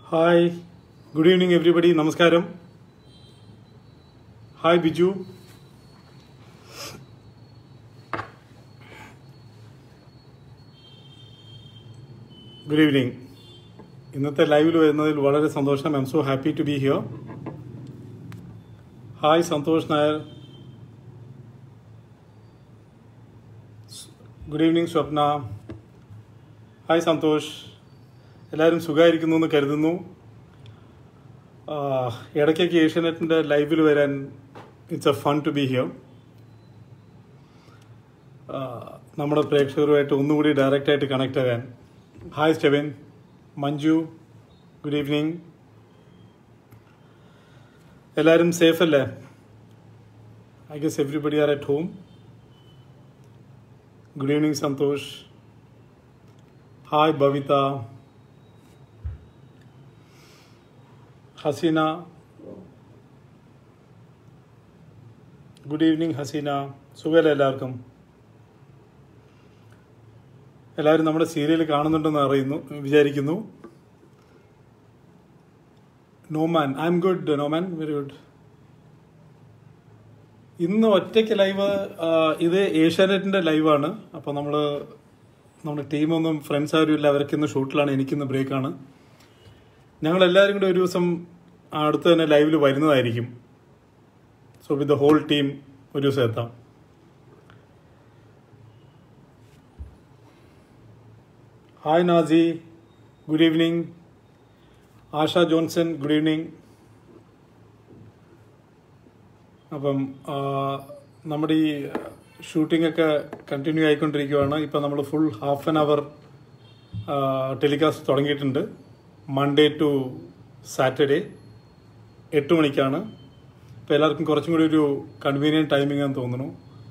Hi good evening everybody നമസ്കാരം hi Biju good evening ഇന്നത്തെ ലൈവിൽ വരുന്നതിൽ വളരെ സന്തോഷം I'm so happy to be here hi Santhosh Nair good evening Swapna hi Santhosh എല്ലാവരും സുഖമായിരിക്കുന്നു എന്ന് കരുതുന്നു ആഹ് ഇടയ്ക്കൊക്കെ ഏഷ്യാനെറ്റിൻ്റെ ലൈവിൽ വരാൻ it's a fun to be here നമ്മുടെ പ്രേക്ഷകരുമായിട്ട് ഒന്നുകൂടി ഡയറക്റ്റായിട്ട് കണക്ട് ആകാൻ hi Steven Manju good evening എല്ലാവരും സേഫ് അല്ലേ I guess everybody are at home good evening Santhosh hi Bhavitha Hasina good evening Haseena സുഖമല്ലേ എല്ലാവർക്കും എല്ലാവരും നമ്മുടെ സീരിയൽ കാണുന്നുണ്ടെന്ന് അറിയുന്നു വിചാരിക്കുന്നു Noman I'm good Noman very good ഇന്ന് ഒറ്റയ്ക്ക് ലൈവ് ഇത് ഏഷ്യാനെറ്റിന്റെ ലൈവാണ് അപ്പോൾ നമ്മൾ നമ്മുടെ ടീമൊന്നും ഫ്രണ്ട്സ് ആരും ഇല്ല അവരൊക്കെ ഇന്ന് ഷൂട്ടിലാണ് എനിക്കിന്ന് ബ്രേക്കാണ് ഞങ്ങൾ എല്ലാവരും കൂടി ഒരു ദിവസം അടുത്ത് തന്നെ ലൈവിൽ വരുന്നതായിരിക്കും so with the whole team ഒരു ദിവസം എത്താം hi Nasi good evening Asha Johnson good evening അപ്പം ആ, നമ്മുടെ ഈ ഷൂട്ടിംഗ് ഒക്കെ കണ്ടിന്യൂ ആയിക്കൊണ്ടിരിക്കുകയാണ് ഇപ്പം നമ്മൾ full half an hour telecast തുടങ്ങിയിട്ടുണ്ട് മൺഡേ ടു സാറ്റർഡേ എട്ട് മണിക്കാണ് ഇപ്പോൾ എല്ലാവർക്കും കുറച്ചും കൂടി ഒരു കൺവീനിയൻറ്റ് ടൈമിംഗ് ആണെന്ന് തോന്നുന്നു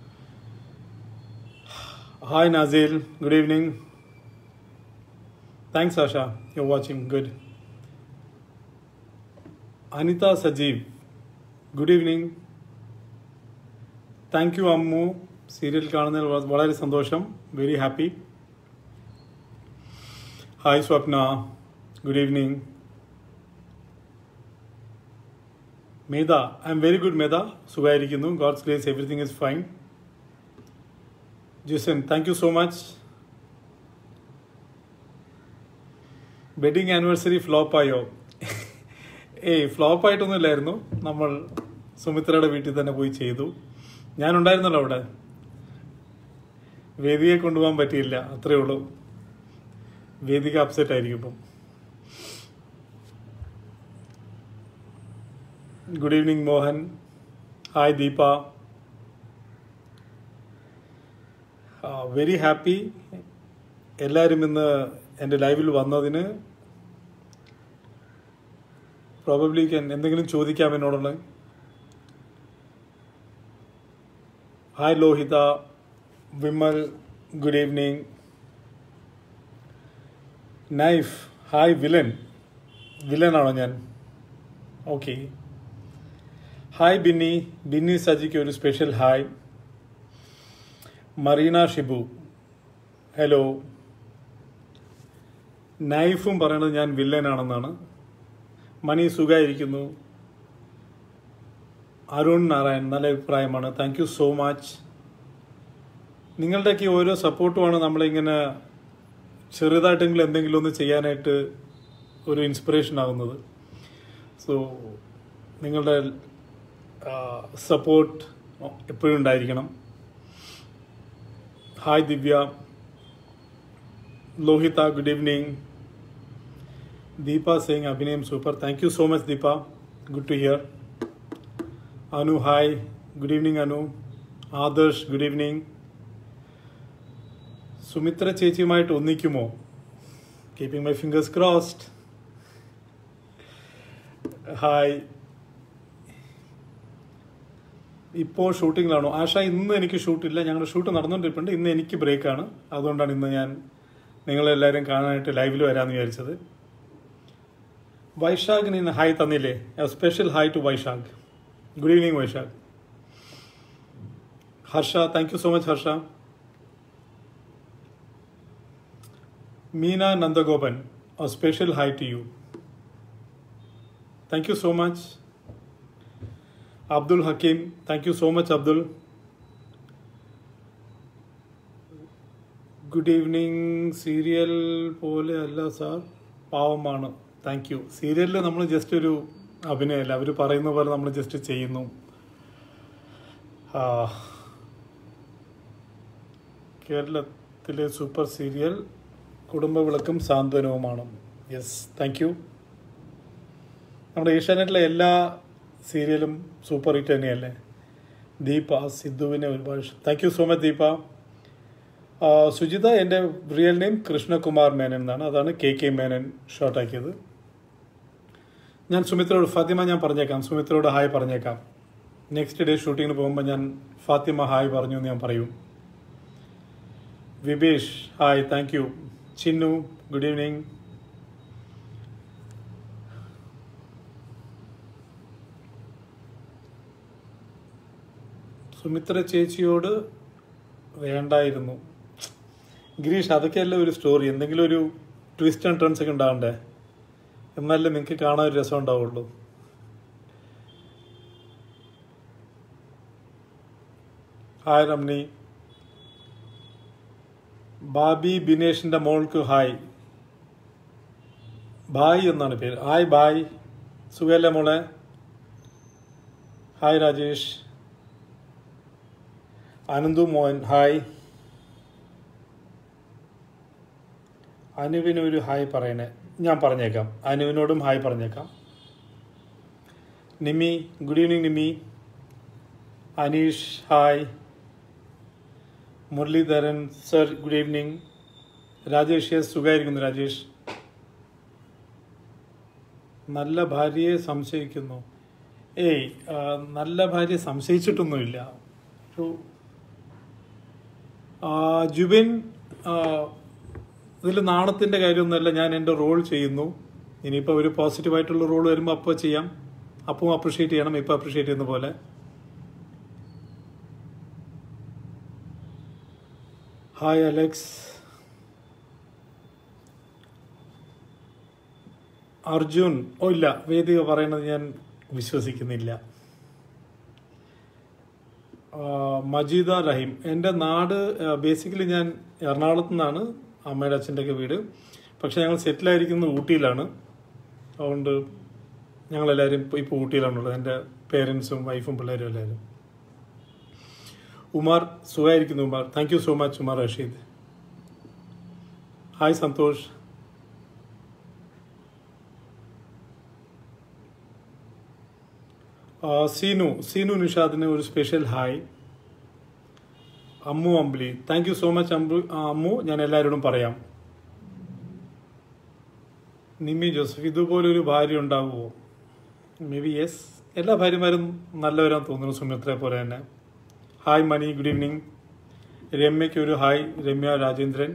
hi Nazeel good evening thanks Asha you watching good Anitha Sajeev good evening thank you Ammu serial കാണുന്നതിൽ വ- വളരെ സന്തോഷം very happy hi Swapna good evening Medha I M very good Medha സുഖമായിരിക്കുന്നു God's grace everything is fine Jisan thank you so much wedding anniversary flop ആയോ ഏയ് flop ആയിട്ടൊന്നുമില്ലായിരുന്നു നമ്മൾ സുമിത്രയുടെ വീട്ടിൽ തന്നെ പോയി ചെയ്തു ഞാൻ ഉണ്ടായിരുന്നല്ലോ അവിടെ വേദിയെ കൊണ്ടുപോകാൻ പറ്റിയില്ല അത്രേ ഉള്ളൂ വേദിക അപ്സെറ്റ് ആയിരിക്കും ഇപ്പം good evening Mohan hi Deepa very happy എല്ലാവരും ഇന്ന് എൻ്റെ ലൈവിൽ വന്നതിന് പ്രോബബ്ലി ക്യാൻ എന്തെങ്കിലും ചോദിക്കാം എന്നോടുള്ള hi Lohitha Vimal good evening knife hi villain വിലനാണോ ഞാൻ ഓക്കെ ഹായ് ബിന്നി ബിന്നി സജിക്ക് ഒരു special hi Marina Shibu hello നൈഫും പറയണത് ഞാൻ വില്ലനാണെന്നാണ് മണി സുഖമായിരിക്കുന്നു അരുൺ നാരായൺ നല്ല അഭിപ്രായമാണ് താങ്ക് യു സോ മച്ച് നിങ്ങളുടെയൊക്കെ ഓരോ സപ്പോർട്ടുമാണ് നമ്മളിങ്ങനെ ചെറുതായിട്ടെങ്കിലും എന്തെങ്കിലും ഒന്ന് ചെയ്യാനായിട്ട് ഒരു ഇൻസ്പിറേഷൻ ആകുന്നത് സോ നിങ്ങളുടെ സപ്പോർട്ട് എപ്പോഴും ഉണ്ടായിരിക്കണം hi Divya Lohitha good evening Deepa Singh അഭിനയം super thank you so much Deepa good to here Anu hi good evening Anu Adarsh good evening Sumithra ചേച്ചിയുമായിട്ട് ഒന്നിക്കുമോ keeping my fingers crossed hi ഇപ്പോൾ ഷൂട്ടിങ്ങിലാണോ ആഷ ഇന്ന് എനിക്ക് ഷൂട്ടില്ല ഞങ്ങളുടെ ഷൂട്ട് നടന്നുകൊണ്ടിരിപ്പുണ്ട് ഇന്ന് എനിക്ക് ബ്രേക്കാണ് അതുകൊണ്ടാണ് ഇന്ന് ഞാൻ നിങ്ങളെല്ലാവരും കാണാനായിട്ട് ലൈവിൽ വരാമെന്ന് വിചാരിച്ചത് വൈശാഖിന് ഇന്ന് ഹായ് തന്നില്ലേ special hi to Vaishakh good evening Vaishakh Harsha thank you so much Harsha Meena Nandagopan a special hi to you thank you so much Abdul Hakeem thank you so much Abdul good evening serial പോലെ അല്ല സാർ പാവമാണ് താങ്ക് യു സീരിയലിൽ നമ്മൾ ജസ്റ്റ് ഒരു അഭിനയമല്ല അവർ പറയുന്ന പോലെ നമ്മൾ ജസ്റ്റ് ചെയ്യുന്നു ആ, കേരളത്തിലെ സൂപ്പർ സീരിയൽ കുടുംബവിളക്കും സാന്ത്വനവുമാണ് യെസ് താങ്ക് യു നമ്മുടെ ഏഷ്യാനെറ്റിലെ എല്ലാ സീരിയലും സൂപ്പർ ഹിറ്റ് തന്നെയല്ലേ ദീപ സിദ്ധുവിനെ ഒരുപാട് thank you so much Deepa ആ, സുജിത എൻ്റെ റിയൽ നെയിം കൃഷ്ണകുമാർ മേനൻ എന്നാണ് അതാണ് കെ കെ മേനൻ ഷോർട്ടാക്കിയത് ഞാൻ സുമിത്രയോട് ഫാത്തിമ ഞാൻ പറഞ്ഞേക്കാം സുമിത്രയോട് ഹായ് പറഞ്ഞേക്കാം നെക്സ്റ്റ് ഡേ ഷൂട്ടിങ്ങിന് പോകുമ്പോൾ ഞാൻ ഫാത്തിമ ഹായ് പറഞ്ഞു എന്ന് ഞാൻ പറയും Vibesh hi thank you Chinnu good evening Sumithra ചേച്ചിയോട് വേണ്ടായിരുന്നു ഗിരീഷ് അതൊക്കെയല്ല ഒരു സ്റ്റോറി എന്തെങ്കിലും ഒരു ട്വിസ്റ്റ് ആൻഡ് ടേൺസ് ഒക്കെ ഉണ്ടാവണ്ടേ എന്നാലേ നിങ്ങൾക്ക് കാണാൻ ഒരു രസം ഉണ്ടാവുള്ളൂ ഹായ് രമണി ബാബി ബിനേഷിന്റെ മോൾക്ക് ഹായ് ബായ് എന്നാണ് പേര് ഹായ് ബായ് സുഖല്ലേ മോളെ ഹായ് രാജേഷ് അനന്തു മോഹൻ ഹായ് അനുവിന് ഒരു ഹായ് പറയണേ ഞാൻ പറഞ്ഞേക്കാം അനുവിനോടും ഹായ് പറഞ്ഞേക്കാം Nimi good evening Nimi Aneesh hi Muraleedharan sir good evening Rajesh yes സുഖമായിരിക്കുന്നു രാജേഷ് നല്ല ഭാര്യയെ സംശയിക്കുന്നു ഏയ് ആ, നല്ല ഭാര്യയെ സംശയിച്ചിട്ടൊന്നുമില്ല ഒരു ആ, ജുബിൻ ഇതിൽ നാണത്തിൻ്റെ കാര്യമൊന്നുമല്ല ഞാൻ എൻ്റെ റോൾ ചെയ്യുന്നു ഇനിയിപ്പോൾ ഒരു പോസിറ്റീവായിട്ടുള്ള റോൾ വരുമ്പോൾ അപ്പോൾ ചെയ്യാം അപ്പം അപ്രിഷ്യേറ്റ് ചെയ്യണം ഇപ്പോൾ അപ്രിഷ്യേറ്റ് ചെയ്യുന്ന പോലെ ഹായ് അലക്സ് അർജുൻ ഓ ഇല്ല വേദിക പറയുന്നത് ഞാൻ വിശ്വസിക്കുന്നില്ല ആ, മജീദ റഹീം എൻ്റെ നാട് ബേസിക്കലി ഞാൻ എറണാകുളത്തു നിന്നാണ് അമ്മയുടെ അച്ഛൻ്റെയൊക്കെ വീട് പക്ഷെ ഞങ്ങൾ സെറ്റിലായിരിക്കുന്നത് ഊട്ടിയിലാണ് അതുകൊണ്ട് ഞങ്ങളെല്ലാവരും ഇപ്പോൾ ഇപ്പോൾ ഊട്ടിയിലാണുള്ളത് എൻ്റെ പേരൻസും വൈഫും പിള്ളേരും എല്ലാവരും ഉമാർ സുഖമായിരിക്കുന്നു Umar thank you so much Umar Rasheed hi Santhosh ആ, സീനു സീനു നിഷാദിന് ഒരു special hi Ammu Ambili thank you so much Ambu ആ, അമ്മു ഞാൻ എല്ലാവരോടും പറയാം നിമ്മി ജോസഫ് ഇതുപോലൊരു ഭാര്യ ഉണ്ടാവുമോ മേ ബി യെസ് എല്ലാ ഭാര്യമാരും നല്ലവരാന്ന് തോന്നുന്നു സുമിത്രയെ പോലെ തന്നെ ഹായ് മണി ഗുഡ് ഈവനിങ് രമ്യയ്ക്ക് ഒരു hi Ramya Rajendran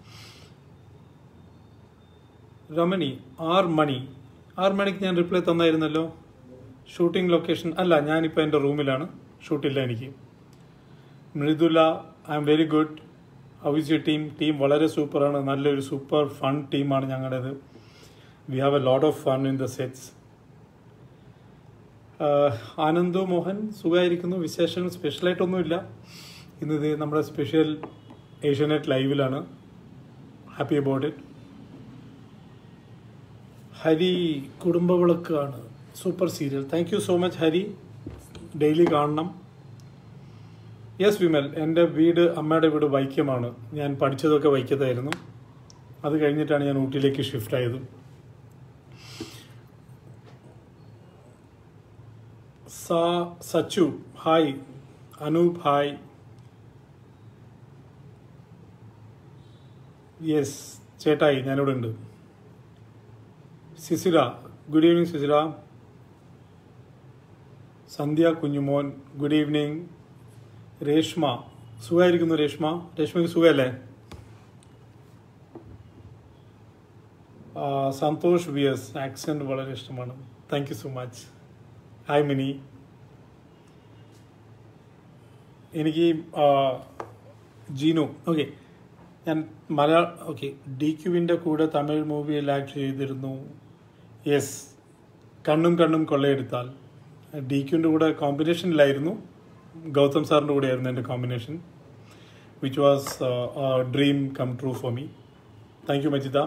Ramani R Mani R മണിക്ക് ഞാൻ റിപ്ലൈ തന്നായിരുന്നല്ലോ ഷൂട്ടിംഗ് ലൊക്കേഷൻ അല്ല ഞാനിപ്പോൾ എൻ്റെ റൂമിലാണ് ഷൂട്ടില്ല എനിക്ക് Mridula I M very good how is you team team വളരെ സൂപ്പറാണ് നല്ലൊരു സൂപ്പർ ഫൺ ടീമാണ് ഞങ്ങളുടേത് we have a lot of fun in the sets Ananthu Mohan സുഖമായിരിക്കുന്നു വിശേഷങ്ങൾ സ്പെഷ്യലായിട്ടൊന്നുമില്ല ഇന്ന് ഇത് നമ്മുടെ സ്പെഷ്യൽ ഏഷ്യാനെറ്റ് ലൈവിലാണ് ഹാപ്പി അബൌട്ട് ഇറ്റ് ഹരി കുടുംബവിളക്കാണ് super serial thank you so much Hari daily കാണണം യെസ് വിമൽ എൻ്റെ വീട് അമ്മയുടെ വീട് വൈക്കമാണ് ഞാൻ പഠിച്ചതൊക്കെ വൈക്കത്തായിരുന്നു അത് കഴിഞ്ഞിട്ടാണ് ഞാൻ ഊട്ടിയിലേക്ക് ഷിഫ്റ്റ് ആയത് സാ Sachu hi Anoop hi yes ചേട്ടായി ഞാനിവിടെ ഉണ്ട് Sisila good evening Sisila Sandhya Kunjumon good evening Reshma സുഖമായിരിക്കുന്നു രേഷ്മ രേഷ്മയ്ക്ക് സുഖമല്ലേ ആ, സന്തോഷ് വി എസ് ആക്സെന്റ് വളരെ ഇഷ്ടമാണ് thank you so much hi Mini എനിക്ക് ആ, ജീനു ഓക്കെ ഞാൻ മലയാള ഓക്കെ ഡി ക്യുവിൻ്റെ കൂടെ തമിഴ് മൂവിയിൽ ആക്ട് ചെയ്തിരുന്നു യെസ് കണ്ണും കണ്ണും കൊള്ളയെടുത്താൽ ഡി ക്യുവിൻ്റെ കൂടെ കോമ്പിനേഷനിലായിരുന്നു ഗൗതം സാറിൻ്റെ കൂടെയായിരുന്നു എൻ്റെ combination which was dream come true for me thank you Majitha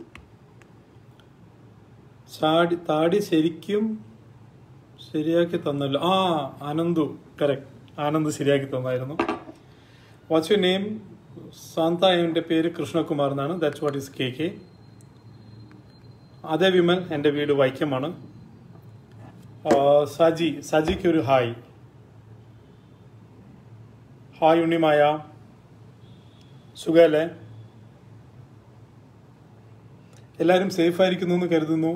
ചാടി താടി ശരിക്കും ശരിയാക്കി തന്നല്ലോ ആ ആനന്ദു കറക്റ്റ് ആനന്ദ് ശരിയാക്കി തന്നായിരുന്നു വാട്ട്സ് യു നെയിം സാന്ത എൻ്റെ പേര് കൃഷ്ണകുമാർ എന്നാണ് that's what is K K അതേ വിമൽ എൻ്റെ വീട് വൈക്കമാണ് ആ, സജി സജിക്ക് ഒരു ഹായ് ഹായ് ഉണ്ണിമായ സുഖല്ലേ എല്ലാവരും സേഫ് ആയിരിക്കുന്നു എന്ന് കരുതുന്നു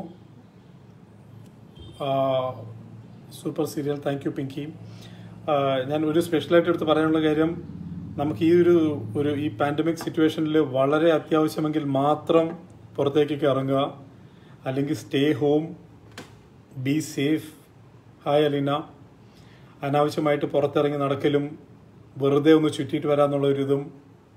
ആ, super serial thank you Pinky ആ, ഞാൻ ഒരു സ്പെഷ്യലായിട്ട് എടുത്ത് പറയാനുള്ള കാര്യം നമുക്ക് ഈ ഒരു ഒരു ഈ പാൻഡമിക് സിറ്റുവേഷനിൽ വളരെ അത്യാവശ്യമെങ്കിൽ മാത്രം പുറത്തേക്കൊക്കെ ഇറങ്ങുക അല്ലെങ്കിൽ stay home be safe hi Aleena അനാവശ്യമായിട്ട് പുറത്തിറങ്ങി നടക്കലും വെറുതെ ഒന്ന് ചുറ്റിയിട്ട് വരാന്നുള്ള ഒരു ഇതും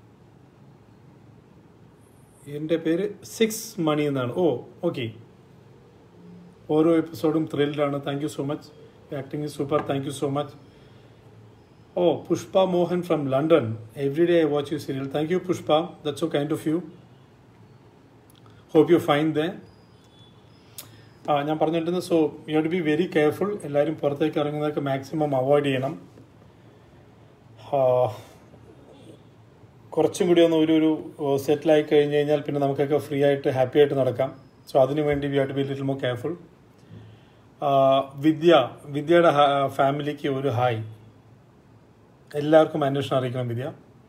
എൻ്റെ പേര് സിക്സ് മണി എന്നാണ് ഓ ഓക്കെ ഓരോ എപ്പിസോഡും ത്രില്ഡാണ് thank you so much acting is super thank you so much oh Pushpa Mohan from London every day I watch you serial thank you Pushpa that's so kind of you hope you fine the ah ഞാൻ പറഞ്ഞിട്ടുണ്ട് so you have to be very careful എല്ലാവരും പുറത്തേക്ക് ഇറങ്ങുന്നതൊക്കെ maximum avoid ചെയ്യണം ആ, കുറച്ചും കൂടി ഒന്ന് ഒരു ഒരു സെറ്റിലായി കഴിഞ്ഞ് കഴിഞ്ഞാൽ പിന്നെ നമുക്കൊക്കെ ഫ്രീ ആയിട്ട് ഹാപ്പി ആയിട്ട് നടക്കാം സോ അതിനു വേണ്ടി we have to be little more careful Vidya വിദ്യയുടെ ഫാമിലിക്ക് ഒരു ഹായ് എല്ലാവർക്കും അന്വേഷണം അറിയിക്കണം വിദ്യ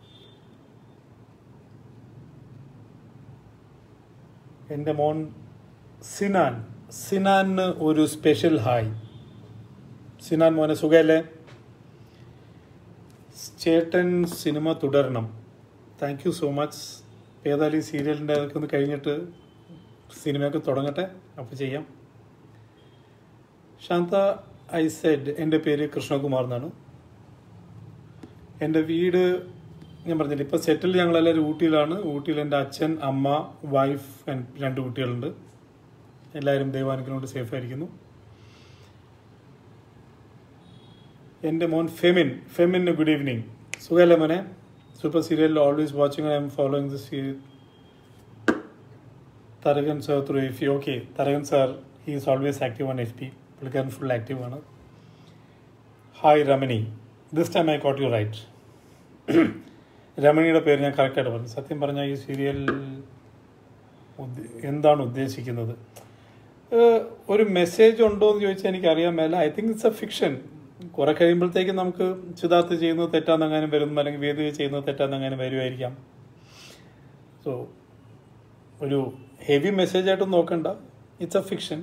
എൻ്റെ മോൻ സിനാൻ സിനാന് ഒരു സ്പെഷ്യൽ ഹായ് സിനാൻ മോനെ സുഖമല്ലേ ചേട്ടൻ സിനിമ തുടരണം താങ്ക് യു സോ മച്ച് ഏതായാലും ഈ സീരിയലിൻ്റെ അതൊക്കെ ഒന്ന് കഴിഞ്ഞിട്ട് സിനിമയൊക്കെ തുടങ്ങട്ടെ അപ്പോൾ ചെയ്യാം ശാന്ത ഐ സെഡ് എൻ്റെ പേര് കൃഷ്ണകുമാർ എന്നാണ് എൻ്റെ വീട് ഞാൻ പറഞ്ഞില്ല ഇപ്പോൾ സെറ്റിൽ ഞങ്ങളെല്ലാവരും ഊട്ടിയിലാണ് ഊട്ടിയിൽ എൻ്റെ അച്ഛൻ അമ്മ വൈഫ് രണ്ട് കുട്ടികളുണ്ട് എല്ലാവരും ദൈവാനുഗ്രഹം കൊണ്ട് സേഫ് ആയിരിക്കുന്നു എൻ്റെ മോൻ ഫെമിൻ ഫെമിന് ഗുഡ് ഈവനിങ് സുഖമല്ലേ മോനെ സൂപ്പർ സീരിയലിൽ always watching I'm following the serial Tharakan sir through F P okay Tharakan sir he is always active on F P പുള്ളിക്കാരൻ ഫുൾ ആക്റ്റീവ് ആണ് hi Ramani this time I got you right രമണിയുടെ പേര് ഞാൻ കറക്റ്റായിട്ട് പറഞ്ഞു സത്യം പറഞ്ഞാൽ ഈ സീരിയൽ ഉദ്ദ- എന്താണ് ഉദ്ദേശിക്കുന്നത് ഏഹ് ഒരു മെസ്സേജ് ഉണ്ടോ എന്ന് ചോദിച്ചാൽ എനിക്കറിയാൻ മേല I think it's a fiction കുറെ കഴിയുമ്പോഴത്തേക്കും നമുക്ക് സിദ്ധാർത്ഥ് ചെയ്യുന്നത് തെറ്റാന്നെങ്ങാനും വരും അല്ലെങ്കിൽ വേദിക ചെയ്യുന്നത് തെറ്റാന്നെങ്ങാനും വരുമായിരിക്കാം സോ ഒരു ഹെവി മെസ്സേജ് ആയിട്ടൊന്നും നോക്കണ്ട ഇറ്റ്സ് എ ഫിക്ഷൻ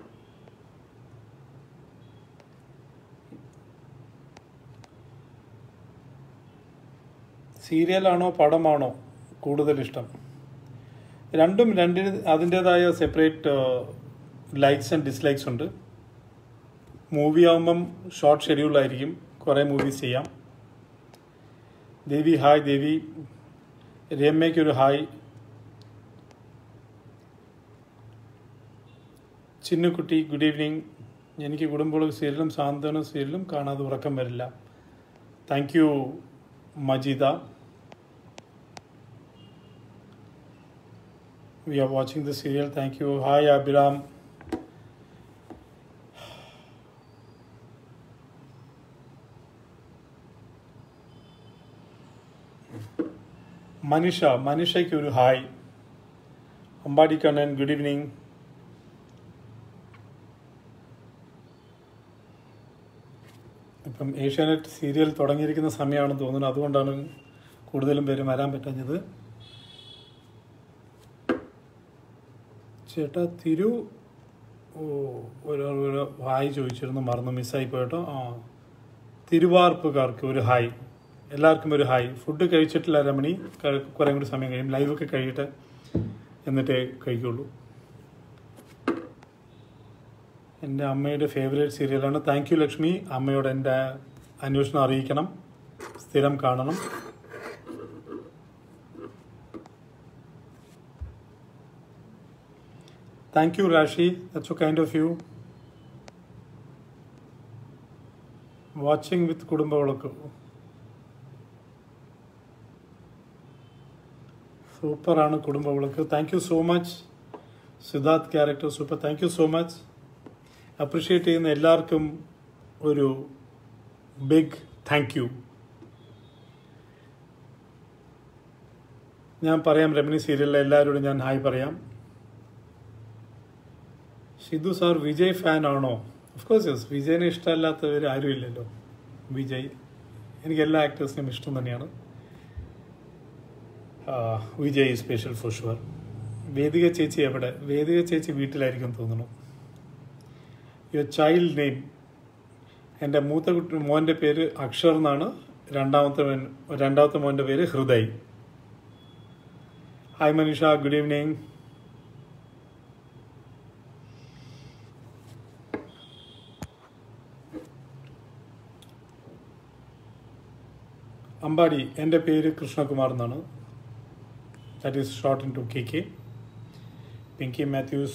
സീരിയലാണോ പടമാണോ കൂടുതൽ ഇഷ്ടം രണ്ടും രണ്ടിന് അതിൻ്റെതായ സെപ്പറേറ്റ് ലൈക്സ് ആൻഡ് ഡിസ്ലൈക്സ് ഉണ്ട് മൂവി ആകുമ്പം ഷോർട്ട് ഷെഡ്യൂളായിരിക്കും കുറേ മൂവീസ് ചെയ്യാം ദേവി ഹായ് ദേവി രമ്യയ്ക്ക് ഒരു ഹായ് ചിന്നുകുട്ടി ഗുഡ് ഈവനിങ് എനിക്ക് കുടുംബമുള്ള സീരിയലും സാന്ത്വന സീരിയലും കാണാതെ ഉറക്കം വരില്ല thank you Majeeda We are watching the serial. Thank you. Hi, Abhiram. Manisha മനിഷയ്ക്ക് ഒരു hi Ambadi Kannan good evening ഇപ്പം ഏഷ്യാനെറ്റ് സീരിയൽ തുടങ്ങിയിരിക്കുന്ന സമയമാണെന്ന് തോന്നുന്നു അതുകൊണ്ടാണ് കൂടുതലും പേര് വരാൻ പറ്റാഞ്ഞത് ചേട്ടാ തിരു ഓ ഒരാൾ ഒരു ഹായ് ചോദിച്ചിരുന്നു മറന്നു മിസ്സായി പോയിട്ടോ ആ തിരുവാർപ്പുകാർക്ക് ഒരു ഹായ് എല്ലാവർക്കും ഒരു ഹായ് ഫുഡ് കഴിച്ചിട്ടില്ല രമണി ക- കുറേ കൂടി സമയം കഴിയും ലൈവൊക്കെ കഴിയട്ടെ എന്നിട്ടേ കഴിക്കുള്ളൂ എൻ്റെ അമ്മയുടെ ഫേവറേറ്റ് സീരിയലാണ് താങ്ക് യു ലക്ഷ്മി അമ്മയോട് എൻ്റെ അന്വേഷണം അറിയിക്കണം സ്ഥിരം കാണണം thank you Rashi that's so kind of you watching with Kudumbavilakku സൂപ്പറാണ് Kudumbavilakku thank you so much Siddharth character super thank you so much appreciate ചെയ്യുന്ന എല്ലാവർക്കും ഒരു ബിഗ് താങ്ക് യു ഞാൻ പറയാം രമണി സീരിയലിലെ എല്ലാവരോടും ഞാൻ ഹായ് പറയാം ഷിദു സാർ വിജയ് ഫാൻ ആണോ ഓഫ് കോഴ്സ് യെസ് വിജയനെ ഇഷ്ടമല്ലാത്തവർ ആരുമില്ലല്ലോ വിജയ് എനിക്ക് എല്ലാ ആക്ടേഴ്സിനും ഇഷ്ടം തന്നെയാണ് ആ, Vijay special for sure Vedika ചേച്ചി എവിടെ വേദിക ചേച്ചി വീട്ടിലായിരിക്കും തോന്നുന്നു യുവർ ചൈൽഡ് നെയിം എൻ്റെ മൂത്ത കുട്ടി മോൻ്റെ പേര് അക്ഷർ എന്നാണ് രണ്ടാമത്തെ മോൻ രണ്ടാമത്തെ മോൻ്റെ പേര് Hriday hi Manisha good evening Ambadi എൻ്റെ പേര് കൃഷ്ണകുമാർ എന്നാണ് that is short in to K K Pinky Mathews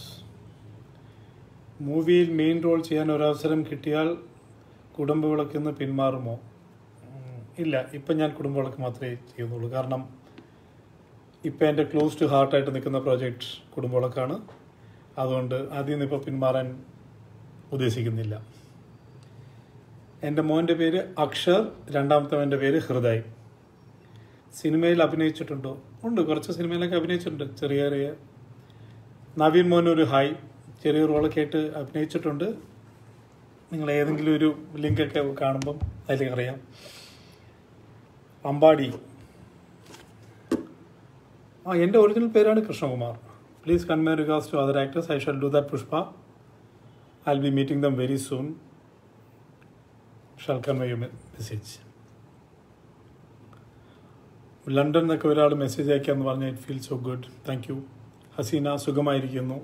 മൂവിയിൽ മെയിൻ റോൾ ചെയ്യാൻ ഒരവസരം കിട്ടിയാൽ കുടുംബവിളക്കിൽ നിന്ന് പിന്മാറുമോ ഉം, ഇല്ല ഇപ്പം ഞാൻ കുടുംബവിളക്ക് മാത്രമേ ചെയ്യുന്നുള്ളൂ കാരണം ഇപ്പം എൻ്റെ ക്ലോസ് ടു ഹാർട്ടായിട്ട് നിൽക്കുന്ന പ്രോജക്റ്റ് കുടുംബവിളക്കാണ് അതുകൊണ്ട് അതിൽ നിന്ന് ഇപ്പോൾ പിന്മാറാൻ ഉദ്ദേശിക്കുന്നില്ല എൻ്റെ മോൻ്റെ പേര് അക്ഷർ രണ്ടാമത്തെ മോൻ്റെ പേര് ഹൃദയ് സിനിമയിൽ അഭിനയിച്ചിട്ടുണ്ടോ ഉണ്ട് കുറച്ച് സിനിമയിലൊക്കെ അഭിനയിച്ചിട്ടുണ്ട് ചെറിയ ചെറിയ നവീൻ മോൻ ഒരു ഹായ് ചെറിയ റോളൊക്കെ ആയിട്ട് അഭിനയിച്ചിട്ടുണ്ട് നിങ്ങൾ ഏതെങ്കിലും ഒരു ലിങ്കൊക്കെ കാണുമ്പം അതിൽ അറിയാം അമ്പാടി ആ എൻ്റെ ഒറിജിനൽ പേരാണ് Krishnakumar please convey regards to other actors I shall do that Pushpa I will be meeting them very soon shall convey you message London എന്നൊക്കെ ഒരാൾ മെസ്സേജ് അയക്കാന്ന് പറഞ്ഞാൽ it feel so good thank you Hasina സുഖമായിരിക്കുന്നു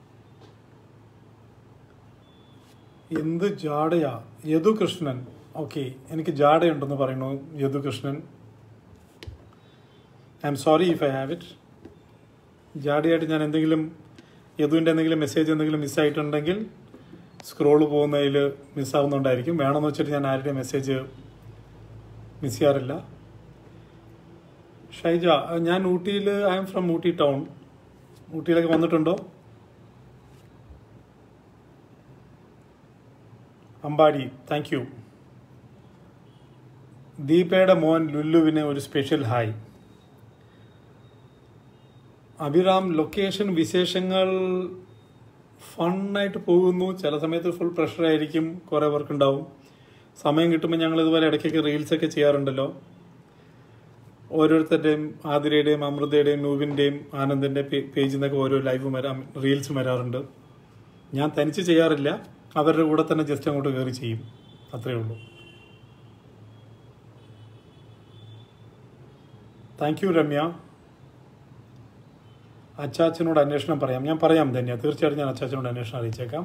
എന്ത് ജാടയാ യദു കൃഷ്ണൻ ഓക്കെ എനിക്ക് ജാടയുണ്ടെന്ന് പറയുന്നു Yadu Krishnan I am sorry if I have it ജാടയായിട്ട് ഞാൻ എന്തെങ്കിലും യദുവിൻ്റെ എന്തെങ്കിലും മെസ്സേജ് എന്തെങ്കിലും മിസ്സായിട്ടുണ്ടെങ്കിൽ സ്ക്രോൾ പോകുന്നതിൽ മിസ്സാവുന്നുണ്ടായിരിക്കും വേണമെന്ന് വെച്ചിട്ട് ഞാൻ ആരുടെയും മെസ്സേജ് മിസ് ചെയ്യാറില്ല ഷൈജ ഞാൻ ഊട്ടിയിൽ I am from Ooty town ഊട്ടിയിലൊക്കെ വന്നിട്ടുണ്ടോ അമ്പാടി താങ്ക് യു ദീപയുടെ മോൻ ലുല്ലുവിന് ഒരു സ്പെഷ്യൽ ഹായ് അഭിറാം ലൊക്കേഷൻ വിശേഷങ്ങൾ ഫണ്ണായിട്ട് പോകുന്നു ചില സമയത്ത് ഫുൾ പ്രഷറായിരിക്കും കുറേ വർക്ക് ഉണ്ടാവും സമയം കിട്ടുമ്പോൾ ഞങ്ങൾ ഇതുപോലെ ഇടയ്ക്കൊക്കെ റീൽസൊക്കെ ചെയ്യാറുണ്ടല്ലോ ഓരോരുത്തരുടെയും ആതിരയുടെയും അമൃതയുടെയും നൂവിൻ്റെയും ആനന്ദിൻ്റെ പേജിൽ നിന്നൊക്കെ ഓരോ ലൈവും വരാം റീൽസും വരാറുണ്ട് ഞാൻ തനിച്ച് ചെയ്യാറില്ല അവരുടെ കൂടെ തന്നെ ജസ്റ്റ് അങ്ങോട്ട് കയറി ചെയ്യും അത്രയേ ഉള്ളൂ താങ്ക് യു രമ്യ അച്ചാച്ചനോട് അന്വേഷണം പറയാം ഞാൻ പറയാം ധന്യ തീർച്ചയായിട്ടും ഞാൻ അച്ചാച്ചനോട് അന്വേഷണം അറിയിച്ചേക്കാം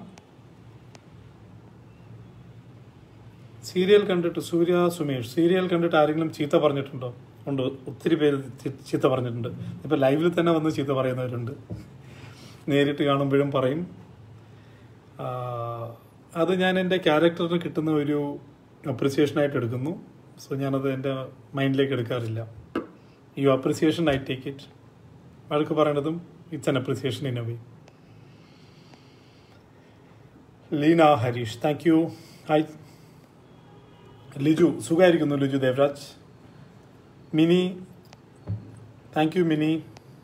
സീരിയൽ കണ്ടിട്ട് സൂര്യ സുമേഷ് സീരിയൽ കണ്ടിട്ട് ആരെങ്കിലും ചീത്ത പറഞ്ഞിട്ടുണ്ടോ ഉണ്ട് ഒത്തിരി പേര് ചീ- ചീത്ത പറഞ്ഞിട്ടുണ്ട് ഇപ്പം ലൈവിൽ തന്നെ വന്ന് ചീത്ത പറയുന്നവരുണ്ട് നേരിട്ട് കാണുമ്പോഴും പറയും ആ, അത് ഞാൻ എൻ്റെ ക്യാരക്ടറിന് കിട്ടുന്ന ഒരു അപ്രിസിയേഷനായിട്ട് എടുക്കുന്നു സോ ഞാനത് എൻ്റെ മൈൻഡിലേക്ക് എടുക്കാറില്ല you appreciation I take it വഴക്ക് പറയണതും it's an appreciation in a way Leena Harish thank you hi Liju സുഖമായിരിക്കുന്നു Liju Devaraj Mini thank you Mini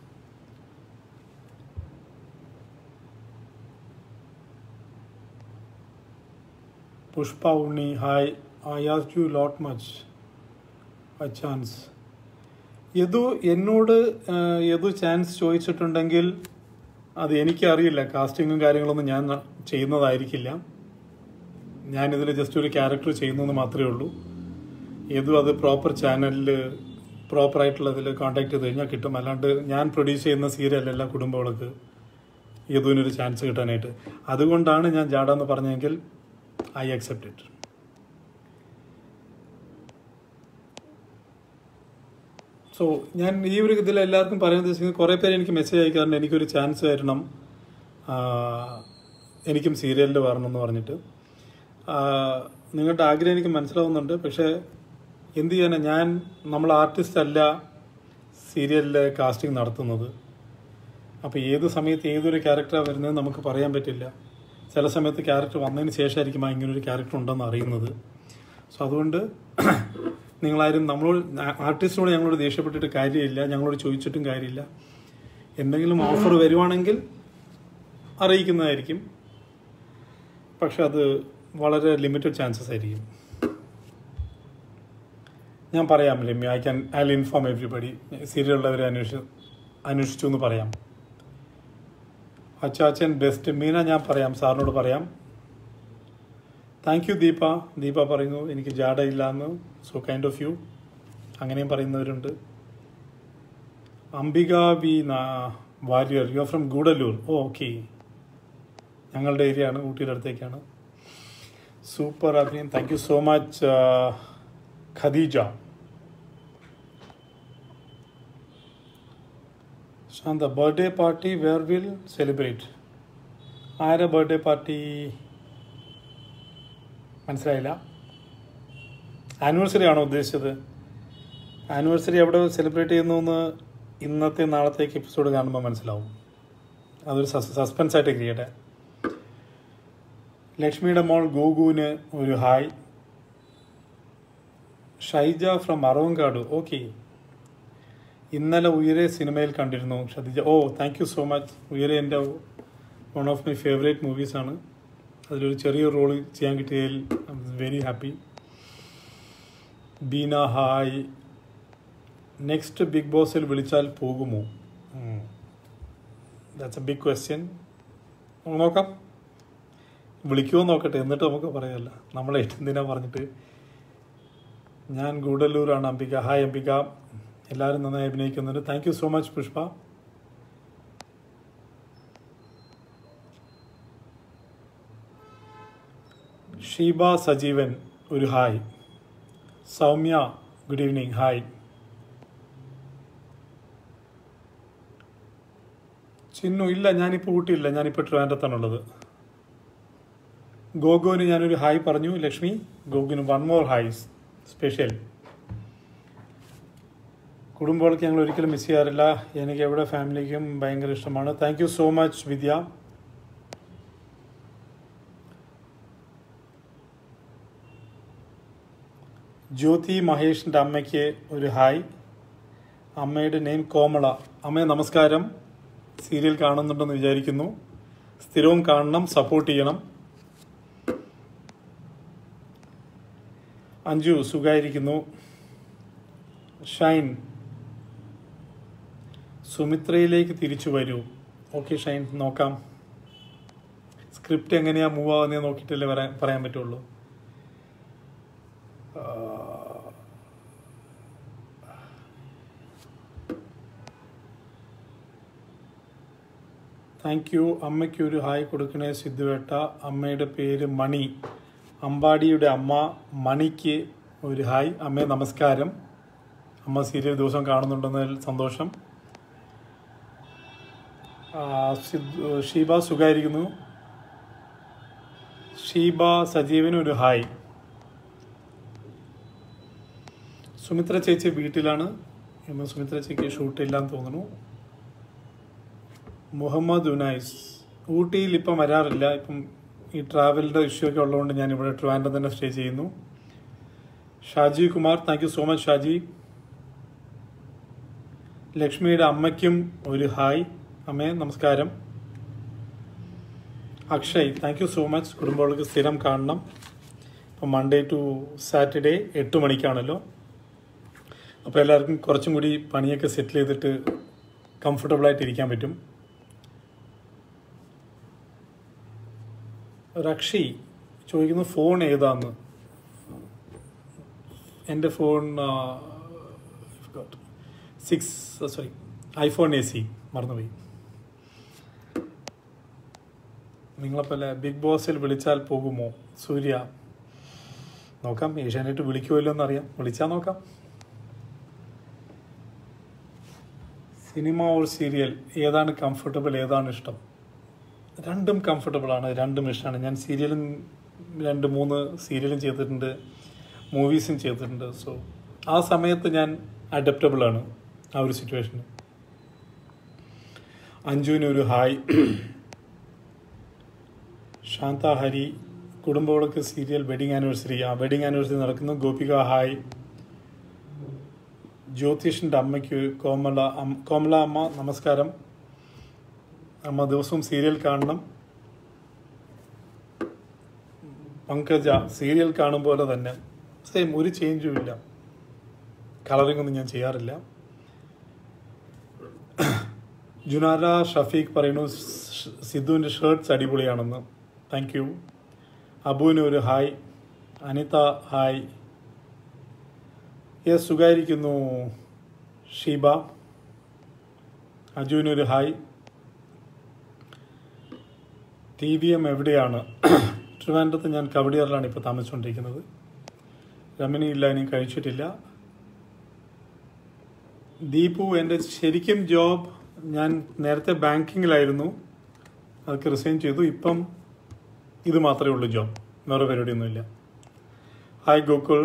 Pushpa Unni hi I ask you lot much by chance Yadu എന്നോട് ആ, യദു ചാൻസ് ചോദിച്ചിട്ടുണ്ടെങ്കിൽ അത് എനിക്കറിയില്ല കാസ്റ്റിങ്ങും കാര്യങ്ങളൊന്നും ഞാൻ ന- ചെയ്യുന്നതായിരിക്കില്ല ഞാനിതിൽ ജസ്റ്റ് ഒരു ക്യാരക്ടർ ചെയ്യുന്നു എന്ന് മാത്രമേ ഉള്ളൂ യദു അത് പ്രോപ്പർ ചാനലിൽ പ്രോപ്പറായിട്ടുള്ളതിൽ കോൺടാക്ട് ചെയ്ത് കഴിഞ്ഞാൽ കിട്ടും അല്ലാണ്ട് ഞാൻ പ്രൊഡ്യൂസ് ചെയ്യുന്ന സീരിയലല്ല കുടുംബങ്ങൾക്ക് യദുവിനൊരു ചാൻസ് കിട്ടാനായിട്ട് അതുകൊണ്ടാണ് ഞാൻ ജാടാന്ന് പറഞ്ഞെങ്കിൽ ഐ അക്സെപ്റ്റ് ഇറ്റ് സോ ഞാൻ ഈ ഒരു ഇതിൽ എല്ലാവർക്കും പറയുന്നത് വെച്ചാൽ കുറേ പേര് എനിക്ക് മെസ്സേജ് അയക്കാറുണ്ട് എനിക്കൊരു ചാൻസ് തരണം ആ, എനിക്കും സീരിയലിൽ വരണം എന്ന് പറഞ്ഞിട്ട് ആ, നിങ്ങളുടെ ആഗ്രഹം എനിക്ക് മനസ്സിലാവുന്നുണ്ട് പക്ഷേ എന്ത് ചെയ്യാനാ ഞാൻ നമ്മൾ ആർട്ടിസ്റ്റ് അല്ല സീരിയലിലെ കാസ്റ്റിംഗ് നടത്തുന്നത് അപ്പോൾ ഏത് സമയത്ത് ഏതൊരു ക്യാരക്ടറാണ് വരുന്നത് നമുക്ക് പറയാൻ പറ്റില്ല ചില സമയത്ത് ക്യാരക്ടർ വന്നതിന് ശേഷമായിരിക്കും ആ ഇങ്ങനൊരു ക്യാരക്ടർ ഉണ്ടെന്ന് അറിയുന്നത് സോ അതുകൊണ്ട് നിങ്ങളാരും നമ്മളോട് ആർട്ടിസ്റ്റിനോട് ഞങ്ങളോട് ദേഷ്യപ്പെട്ടിട്ട് കാര്യമില്ല ഞങ്ങളോട് ചോദിച്ചിട്ടും കാര്യമില്ല എന്തെങ്കിലും ഓഫർ വരുവാണെങ്കിൽ അറിയിക്കുന്നതായിരിക്കും പക്ഷെ അത് വളരെ ലിമിറ്റഡ് ചാൻസസ് ആയിരിക്കും ഞാൻ പറയാം Ramya I can I inform everybody സീരിയലുള്ളവരെ അന്വേഷിച്ചു അന്വേഷിച്ചു എന്ന് പറയാം അച്ചാച്ചൻ ബെസ്റ്റ് മീന ഞാൻ പറയാം സാറിനോട് പറയാം താങ്ക് യു ദീപ ദീപ പറയുന്നു എനിക്ക് ജാട ഇല്ല എന്ന് സോ കൈൻഡ് ഓഫ് യു അങ്ങനെയും പറയുന്നവരുണ്ട് Ambika V Warrier you are from Gudalur oh okay ഞങ്ങളുടെ ഏരിയ ആണ് ഊട്ടിയുടെ അടുത്തേക്കാണ് സൂപ്പർ അഭിനയം thank you so much Khadija Shantha birthday party where will celebrate ആരുടെ ബർത്ത്ഡേ പാർട്ടി മനസ്സിലായില്ല ആനിവേഴ്സറി ആണോ ഉദ്ദേശിച്ചത് ആനിവേഴ്സറി എവിടെ സെലിബ്രേറ്റ് ചെയ്യുന്നു എന്ന് ഇന്നത്തെ നാളത്തേക്ക് എപ്പിസോഡ് കാണുമ്പോൾ മനസ്സിലാവും അതൊരു സസ്പെൻസ് ആയിട്ട് ഇരിക്കട്ടെ ലക്ഷ്മിയുടെ മോൾ ഗോകുവിന് ഒരു hi Shaija from Aravankadu okay ഇന്നലെ ഉയരെ സിനിമയിൽ കണ്ടിരുന്നു Shadija oh thank you so much Uyare എൻ്റെ വൺ ഓഫ് മൈ ഫേവറേറ്റ് മൂവീസാണ് അതിലൊരു ചെറിയ റോൾ ചെയ്യാൻ കിട്ടിയതിൽ I M very happy Beena hi next big ബോസിൽ വിളിച്ചാൽ പോകുമോ ദാറ്റ്സ് എ ബിഗ് ക്വസ്റ്റ്യൻ നോക്കാം വിളിക്കുമോ നോക്കട്ടെ എന്നിട്ട് നമുക്ക് പറയാമല്ല നമ്മളെ എന്തിനാ പറഞ്ഞിട്ട് ഞാൻ ഗൂഡല്ലൂരാണ് അംബിക ഹായ് അംബിക എല്ലാവരും നന്നായി അഭിനയിക്കുന്നുണ്ട് thank you so much Pushpa Sheeba Sajeevan ഒരു hi Soumya good evening hi Chinnu ഇല്ല ഞാനിപ്പോൾ ഊട്ടിയില്ല ഞാനിപ്പോൾ ട്രിവാൻഡ്രത്താണുള്ളത് ഗോഗുവിന് ഞാനൊരു ഹായ് പറഞ്ഞു ലക്ഷ്മി ഗോഗുവിന് വൺ മോർ ഹായ്സ് സ്പെഷ്യൽ കുടുംബങ്ങൾക്ക് ഞങ്ങൾ ഒരിക്കലും മിസ് ചെയ്യാറില്ല എനിക്ക് എവിടെ ഫാമിലിക്കും ഭയങ്കര ഇഷ്ടമാണ് thank you so much Vidya Jyothi മഹേഷിൻ്റെ അമ്മയ്ക്ക് ഒരു ഹായ് അമ്മയുടെ നെയിം കോമള അമ്മയെ നമസ്കാരം സീരിയൽ കാണുന്നുണ്ടെന്ന് വിചാരിക്കുന്നു സ്ഥിരവും കാണണം സപ്പോർട്ട് ചെയ്യണം അഞ്ജു സുഖായിരിക്കുന്നു ഷൈൻ സുമിത്രയിലേക്ക് തിരിച്ചു വരൂ ഓക്കെ ഷൈൻ നോക്കാം സ്ക്രിപ്റ്റ് എങ്ങനെയാ മൂവ് ആവുന്നേ നോക്കിയിട്ടല്ലേ പറയാൻ പറയാൻ പറ്റുള്ളൂ താങ്ക് യു അമ്മയ്ക്ക് ഒരു ഹായ് കൊടുക്കണേ സിദ്ധുവേട്ട അമ്മയുടെ പേര് മണി അമ്പാടിയുടെ അമ്മ മണിക്ക് ഒരു ഹായ് അമ്മേ നമസ്കാരം അമ്മ സീരിയൽ ദിവസം കാണുന്നുണ്ടെന്നതിൽ സന്തോഷം ആ, സിദ്ധു ഷീബ സുഖായിരിക്കുന്നു ഷീബ സജീവന് ഒരു ഹായ് സുമിത്ര ചേച്ചി വീട്ടിലാണ് ഇന്ന് സുമിത്ര ചേച്ചിക്ക് ഷൂട്ടില്ലാന്ന് തോന്നുന്നു മുഹമ്മദ് ഉനൈസ് ഊട്ടിയിൽ ഇപ്പം വരാറില്ല ഇപ്പം ഈ ട്രാവലിൻ്റെ ഇഷ്യൂ ഒക്കെ ഉള്ളതുകൊണ്ട് ഞാൻ ഇവിടെ ട്രിവാൻഡ്രം തന്നെ സ്റ്റേ ചെയ്യുന്നു Shaji Kumar thank you so much Shaji ലക്ഷ്മിയുടെ അമ്മയ്ക്കും ഒരു ഹായ് അമ്മേ നമസ്കാരം Akshay thank you so much കുടുംബങ്ങൾക്ക് സ്ഥിരം കാണണം ഇപ്പം മൺഡേ ടു സാറ്റർഡേ എട്ട് മണിക്കാണല്ലോ അപ്പോൾ എല്ലാവർക്കും കുറച്ചും കൂടി പണിയൊക്കെ സെറ്റിൽ ചെയ്തിട്ട് കംഫർട്ടബിളായിട്ട് ഇരിക്കാൻ പറ്റും റക്ഷി ചോദിക്കുന്നു ഫോൺ ഏതാന്ന് എൻ്റെ phone six sorry iPhone A C മറന്നുപോയി നിങ്ങളെപ്പോലെ ബിഗ് ബോസിൽ വിളിച്ചാൽ പോകുമോ സൂര്യ നോക്കാം ഏഷ്യാനെറ്റ് വിളിക്കുമല്ലോ എന്നറിയാം വിളിച്ചാൽ നോക്കാം സിനിമ ഓർ സീരിയൽ ഏതാണ് കംഫർട്ടബിൾ ഏതാണ് ഇഷ്ടം രണ്ടും കംഫർട്ടബിൾ ആണ് രണ്ടും ഇഷ്ടമാണ് ഞാൻ സീരിയലും രണ്ട് മൂന്ന് സീരിയലും ചെയ്തിട്ടുണ്ട് മൂവീസും ചെയ്തിട്ടുണ്ട് സോ ആ സമയത്ത് ഞാൻ അഡപ്റ്റബിൾ ആണ് ആ ഒരു സിറ്റുവേഷന് അഞ്ജുവിന് ഒരു hi Shantha Hari Kudumbavilakku serial wedding anniversary ആ വെഡിങ് ആനിവേഴ്സറി നടക്കുന്നു ഗോപിക ഹായ് ജ്യോതിഷിൻ്റെ അമ്മയ്ക്ക് കോമള അം- കോമള അമ്മ നമസ്കാരം അമ്മ ദിവസവും സീരിയൽ കാണണം പങ്കജ സീരിയൽ കാണും പോലെ തന്നെ സെയിം ഒരു ചേഞ്ചും ഇല്ല കളറിംഗ് ഒന്നും ഞാൻ ചെയ്യാറില്ല ജുനാര ഷഫീഖ് പറയുന്നു സ് സിദ്ധുവിൻ്റെ ഷർട്ട്സ് അടിപൊളിയാണെന്ന് താങ്ക് യു അബുവിന് ഒരു ഹായ് അനിത ഹായ് യെസ് സുഖായിരിക്കുന്നു ഷീബ അജുവിന് ഒരു ഹായ് ടി വി എം എവിടെയാണ് ട്രിവാൻഡ്രത്ത് ഞാൻ കവടിയാറിലാണ് ഇപ്പോൾ താമസിച്ചുകൊണ്ടിരിക്കുന്നത് രമണി ഇല്ല ഇനി കഴിച്ചിട്ടില്ല ദീപു എൻ്റെ ശരിക്കും ജോബ് ഞാൻ നേരത്തെ ബാങ്കിങ്ങിലായിരുന്നു അതൊക്കെ റിസൈൻ ചെയ്തു ഇപ്പം ഇത് മാത്രമേ ഉള്ളൂ ജോബ് വേറെ പരിപാടിയൊന്നുമില്ല ഹായ് ഗോകുൽ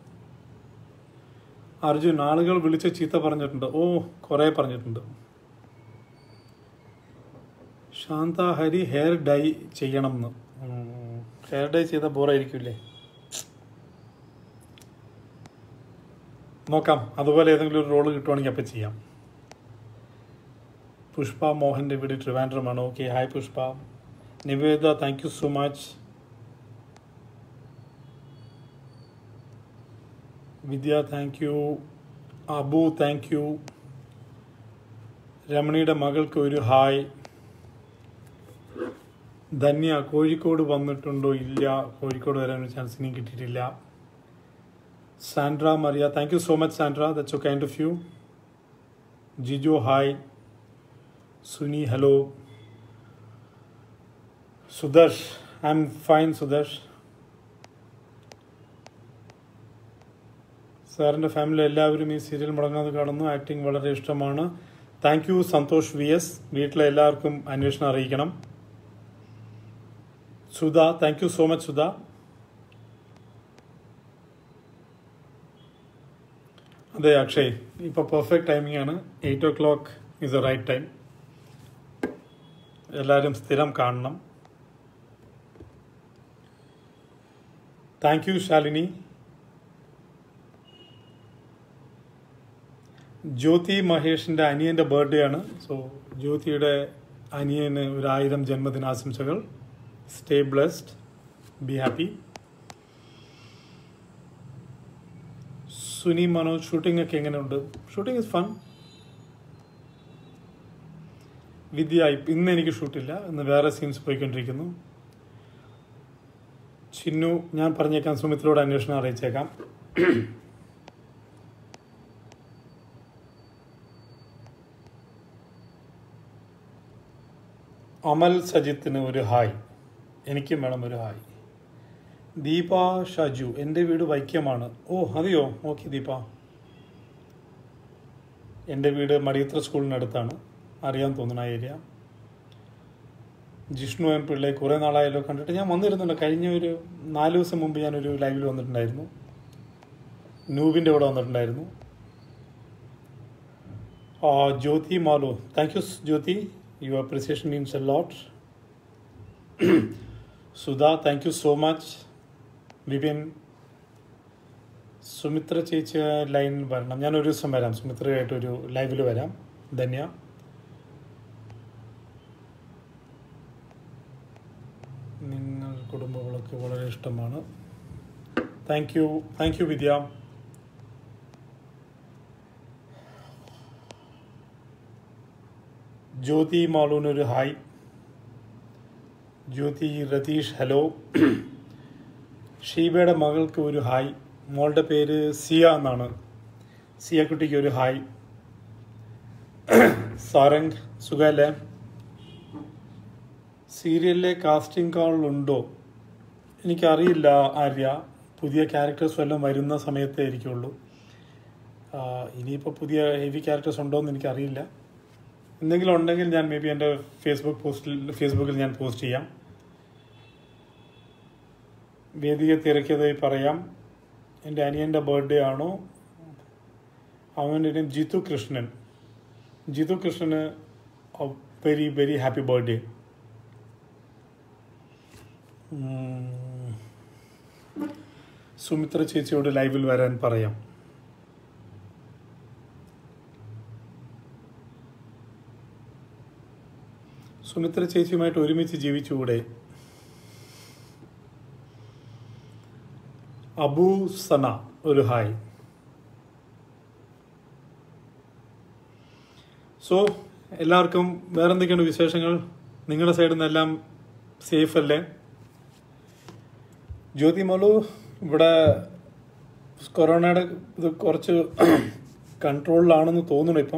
അർജുൻ ആളുകൾ വിളിച്ച് ചീത്ത പറഞ്ഞിട്ടുണ്ട് ഓ കുറേ പറഞ്ഞിട്ടുണ്ട് ശാന്ത ഹരി ഹെയർ ഡൈ ചെയ്യണം എന്ന് ഹെയർ ഡൈ ചെയ്താൽ ബോറായിരിക്കില്ലേ നോക്കാം അതുപോലെ ഏതെങ്കിലും ഒരു റോള് കിട്ടുവാണെങ്കിൽ അപ്പം ചെയ്യാം പുഷ്പ മോഹൻ്റെ വീട് ട്രിവാൻഡ്രമാണ് okay hi Pushpa Niveda thank you so much Vidya thank you Abu thank you രമണിയുടെ മകൾക്ക് ഒരു ഹായ് ധന്യ കോഴിക്കോട് വന്നിട്ടുണ്ടോ ഇല്ല കോഴിക്കോട് വരാൻ ഒരു ചാൻസ് ഇനിയും കിട്ടിയിട്ടില്ല Sandra Maria thank you so much Sandra that's so kind of you Jiju hi Suni hello Sudarsh I am fine Sudarsh സാറിൻ്റെ ഫാമിലി എല്ലാവരും ഈ സീരിയൽ മുടങ്ങാതെ കാണുന്നു ആക്ടിങ് വളരെ ഇഷ്ടമാണ് thank you Santhosh V S വീട്ടിലെ എല്ലാവർക്കും അന്വേഷണം അറിയിക്കണം Sudha thank you so much Sudha അതെ അക്ഷയ് ഇപ്പോൾ പെർഫെക്റ്റ് ടൈമിംഗ് ആണ് eight o'clock is a right time എല്ലാവരും സ്ഥിരം കാണണം താങ്ക് യു ശാലിനി ജ്യോതി മഹേഷിൻ്റെ അനിയൻ്റെ ബർത്ത്ഡേ ആണ് സോ ജ്യോതിയുടെ അനിയന് ഒരു ആയിരം ജന്മദിനാശംസകൾ stay blessed be happy Suni Manoj shooting ഒക്കെ എങ്ങനെയുണ്ട് ഷൂട്ടിംഗ് ഇസ് ഫൺ വിദ്യ ഇപ്പ- ഇന്ന് എനിക്ക് ഷൂട്ടില്ല ഇന്ന് വേറെ സീൻസ് പോയിക്കൊണ്ടിരിക്കുന്നു ചിന്നു ഞാൻ പറഞ്ഞേക്കാം സുമിത്രോട് അന്വേഷണം അറിയിച്ചേക്കാം അമൽ സജിത്തിന് ഒരു ഹായ് എനിക്കും വേണം ഒരു ഹായ് ദീപ ഷജു എൻ്റെ വീട് വൈക്കമാണ് ഓ അതെയോ ഓക്കെ ദീപ എൻ്റെ വീട് മടിയത്ര സ്കൂളിനടുത്താണ് അറിയാൻ തോന്നുന്ന ആ ഏരിയ ജിഷ്ണു എം പിള്ളെ കുറേ നാളായല്ലോ കണ്ടിട്ട് ഞാൻ വന്നിരുന്നുണ്ട് കഴിഞ്ഞ ഒരു നാല് ദിവസം മുമ്പ് ഞാനൊരു ലൈവിൽ വന്നിട്ടുണ്ടായിരുന്നു നൂബിൻ്റെ കൂടെ വന്നിട്ടുണ്ടായിരുന്നു ആ, Jyothi Malu thank you Jyothi your appreciation means a lot Sudha thank you so much Vipin Sumithra ചേച്ചി ലൈൻ വരണം ഞാൻ ഒരു ദിവസം വരാം സുമിത്രയായിട്ട് ഒരു ലൈവിൽ വരാം ധന്യ നിങ്ങൾ കുടുംബങ്ങളൊക്കെ വളരെ ഇഷ്ടമാണ് thank you thank you Vidya Jyothi മാളൂനൊരു ഹായ് ജ്യോതി രതീഷ് ഹലോ ഷീബയുടെ മകൾക്ക് ഒരു ഹായ് മോളുടെ പേര് സിയ എന്നാണ് സിയ കുട്ടിക്ക് ഒരു ഹായ് സാരംഗ് സുഖല്ലേ സീരിയലിലെ കാസ്റ്റിംഗ് കാൾ ഉണ്ടോ എനിക്കറിയില്ല ആര്യ പുതിയ ക്യാരക്ടേഴ്സ് വല്ലതും വരുന്ന സമയത്തേ ആയിരിക്കുള്ളൂ ഇനിയിപ്പോൾ പുതിയ ഹെവി ക്യാരക്ടേഴ്സ് ഉണ്ടോ എന്ന് എനിക്കറിയില്ല എന്തെങ്കിലും ഉണ്ടെങ്കിൽ ഞാൻ മേ ബി എൻ്റെ ഫേസ്ബുക്ക് പോസ്റ്റിൽ ഫേസ്ബുക്കിൽ ഞാൻ പോസ്റ്റ് ചെയ്യാം വേദിയെ തിരക്കിയതായി പറയാം എൻ്റെ അനിയൻ്റെ ബർത്ത്ഡേ ആണോ അവൻ്റെ നെയിം ജിത്തു കൃഷ്ണൻ ജിത്തു കൃഷ്ണന് very very happy birthday Sumithra ചേച്ചിയോട് ലൈവിൽ വരാൻ പറയാം സുമിത്ര ചേച്ചിയുമായിട്ട് ഒരുമിച്ച് ജീവിച്ചുകൂടെ അബു സന ഒരു ഹായ് സോ എല്ലാവർക്കും വേറെന്തൊക്കെയാണ് വിശേഷങ്ങൾ നിങ്ങളുടെ സൈഡിൽ നിന്നെല്ലാം സേഫ് അല്ലേ ജ്യോതി മോളു ഇവിടെ കൊറോണയുടെ ഇത് കുറച്ച് കൺട്രോളിലാണെന്ന് തോന്നുന്നു ഇപ്പം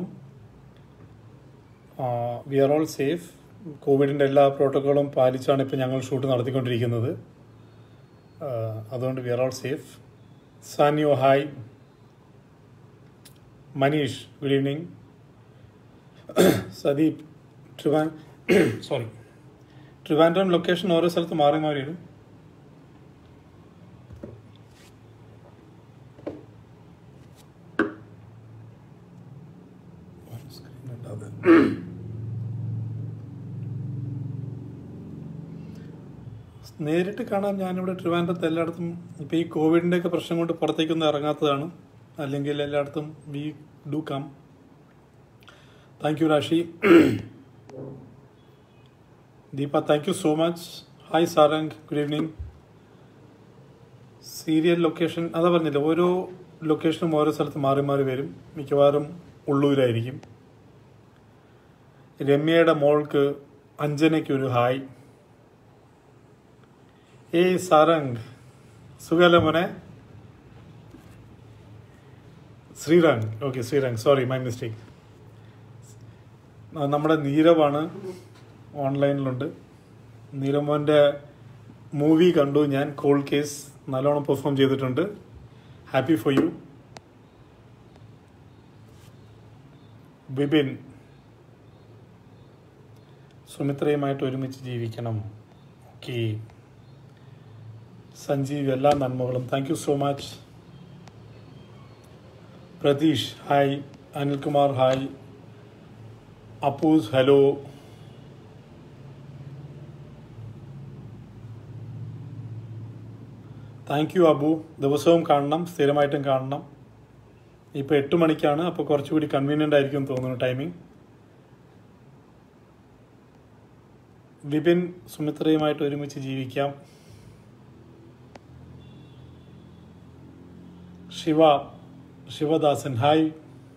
വി ആർ ഓൾ സേഫ് കോവിഡിൻ്റെ എല്ലാ പ്രോട്ടോക്കോളും പാലിച്ചാണ് ഇപ്പം ഞങ്ങൾ ഷൂട്ട് നടത്തിക്കൊണ്ടിരിക്കുന്നത് ആ, അതുകൊണ്ട് we are all safe Saniyo hi Maneesh good evening Sadeep Trivan sorry Trivandrum location ഓരോ സ്ഥലത്ത് മാറി മാറിയാണ് നേരിട്ട് കാണാൻ ഞാനിവിടെ ട്രിവാൻഡ്രത്ത് എല്ലായിടത്തും ഇപ്പോൾ ഈ കോവിഡിൻ്റെ ഒക്കെ പ്രശ്നം കൊണ്ട് പുറത്തേക്കൊന്നും ഇറങ്ങാത്തതാണ് അല്ലെങ്കിൽ എല്ലായിടത്തും we do come thank you Rashi Deepa thank you so much hi Sarang good evening serial location അതാ പറഞ്ഞില്ല ഓരോ ലൊക്കേഷനും ഓരോ സ്ഥലത്ത് മാറി മാറി വരും മിക്കവാറും ഉള്ളൂരായിരിക്കും രമ്യയുടെ മോൾക്ക് അഞ്ജനയ്ക്ക് ഒരു ഹായ് ഏയ് സാരംഗ് സുഖല്ലേ മോനെ Sreerang okay Sreerang sorry my mistake നമ്മുടെ നീരവാണ് ഓൺലൈനിലുണ്ട് നീരമോൻ്റെ മൂവി കണ്ടു ഞാൻ കോൾ കേസ് നല്ലോണം പെർഫോം ചെയ്തിട്ടുണ്ട് ഹാപ്പി ഫോർ യു ബിബിൻ സുമിത്രയുമായിട്ട് ഒരുമിച്ച് ജീവിക്കണം ഓക്കെ സഞ്ജീവ് എല്ലാ നന്മകളും thank you so much Pratheesh hi Anilkumar hi Appoos hello thank you Abu ദിവസവും കാണണം സ്ഥിരമായിട്ടും കാണണം ഇപ്പോൾ എട്ട് മണിക്കാണ് അപ്പോൾ കുറച്ചുകൂടി കൺവീനിയൻ്റ് ആയിരിക്കും എന്ന് തോന്നുന്നു ടൈമിംഗ് വിപിൻ സുമിത്രയുമായിട്ട് ഒരുമിച്ച് ജീവിക്കാം ശിവ ശിവദാസൻ ഹായ്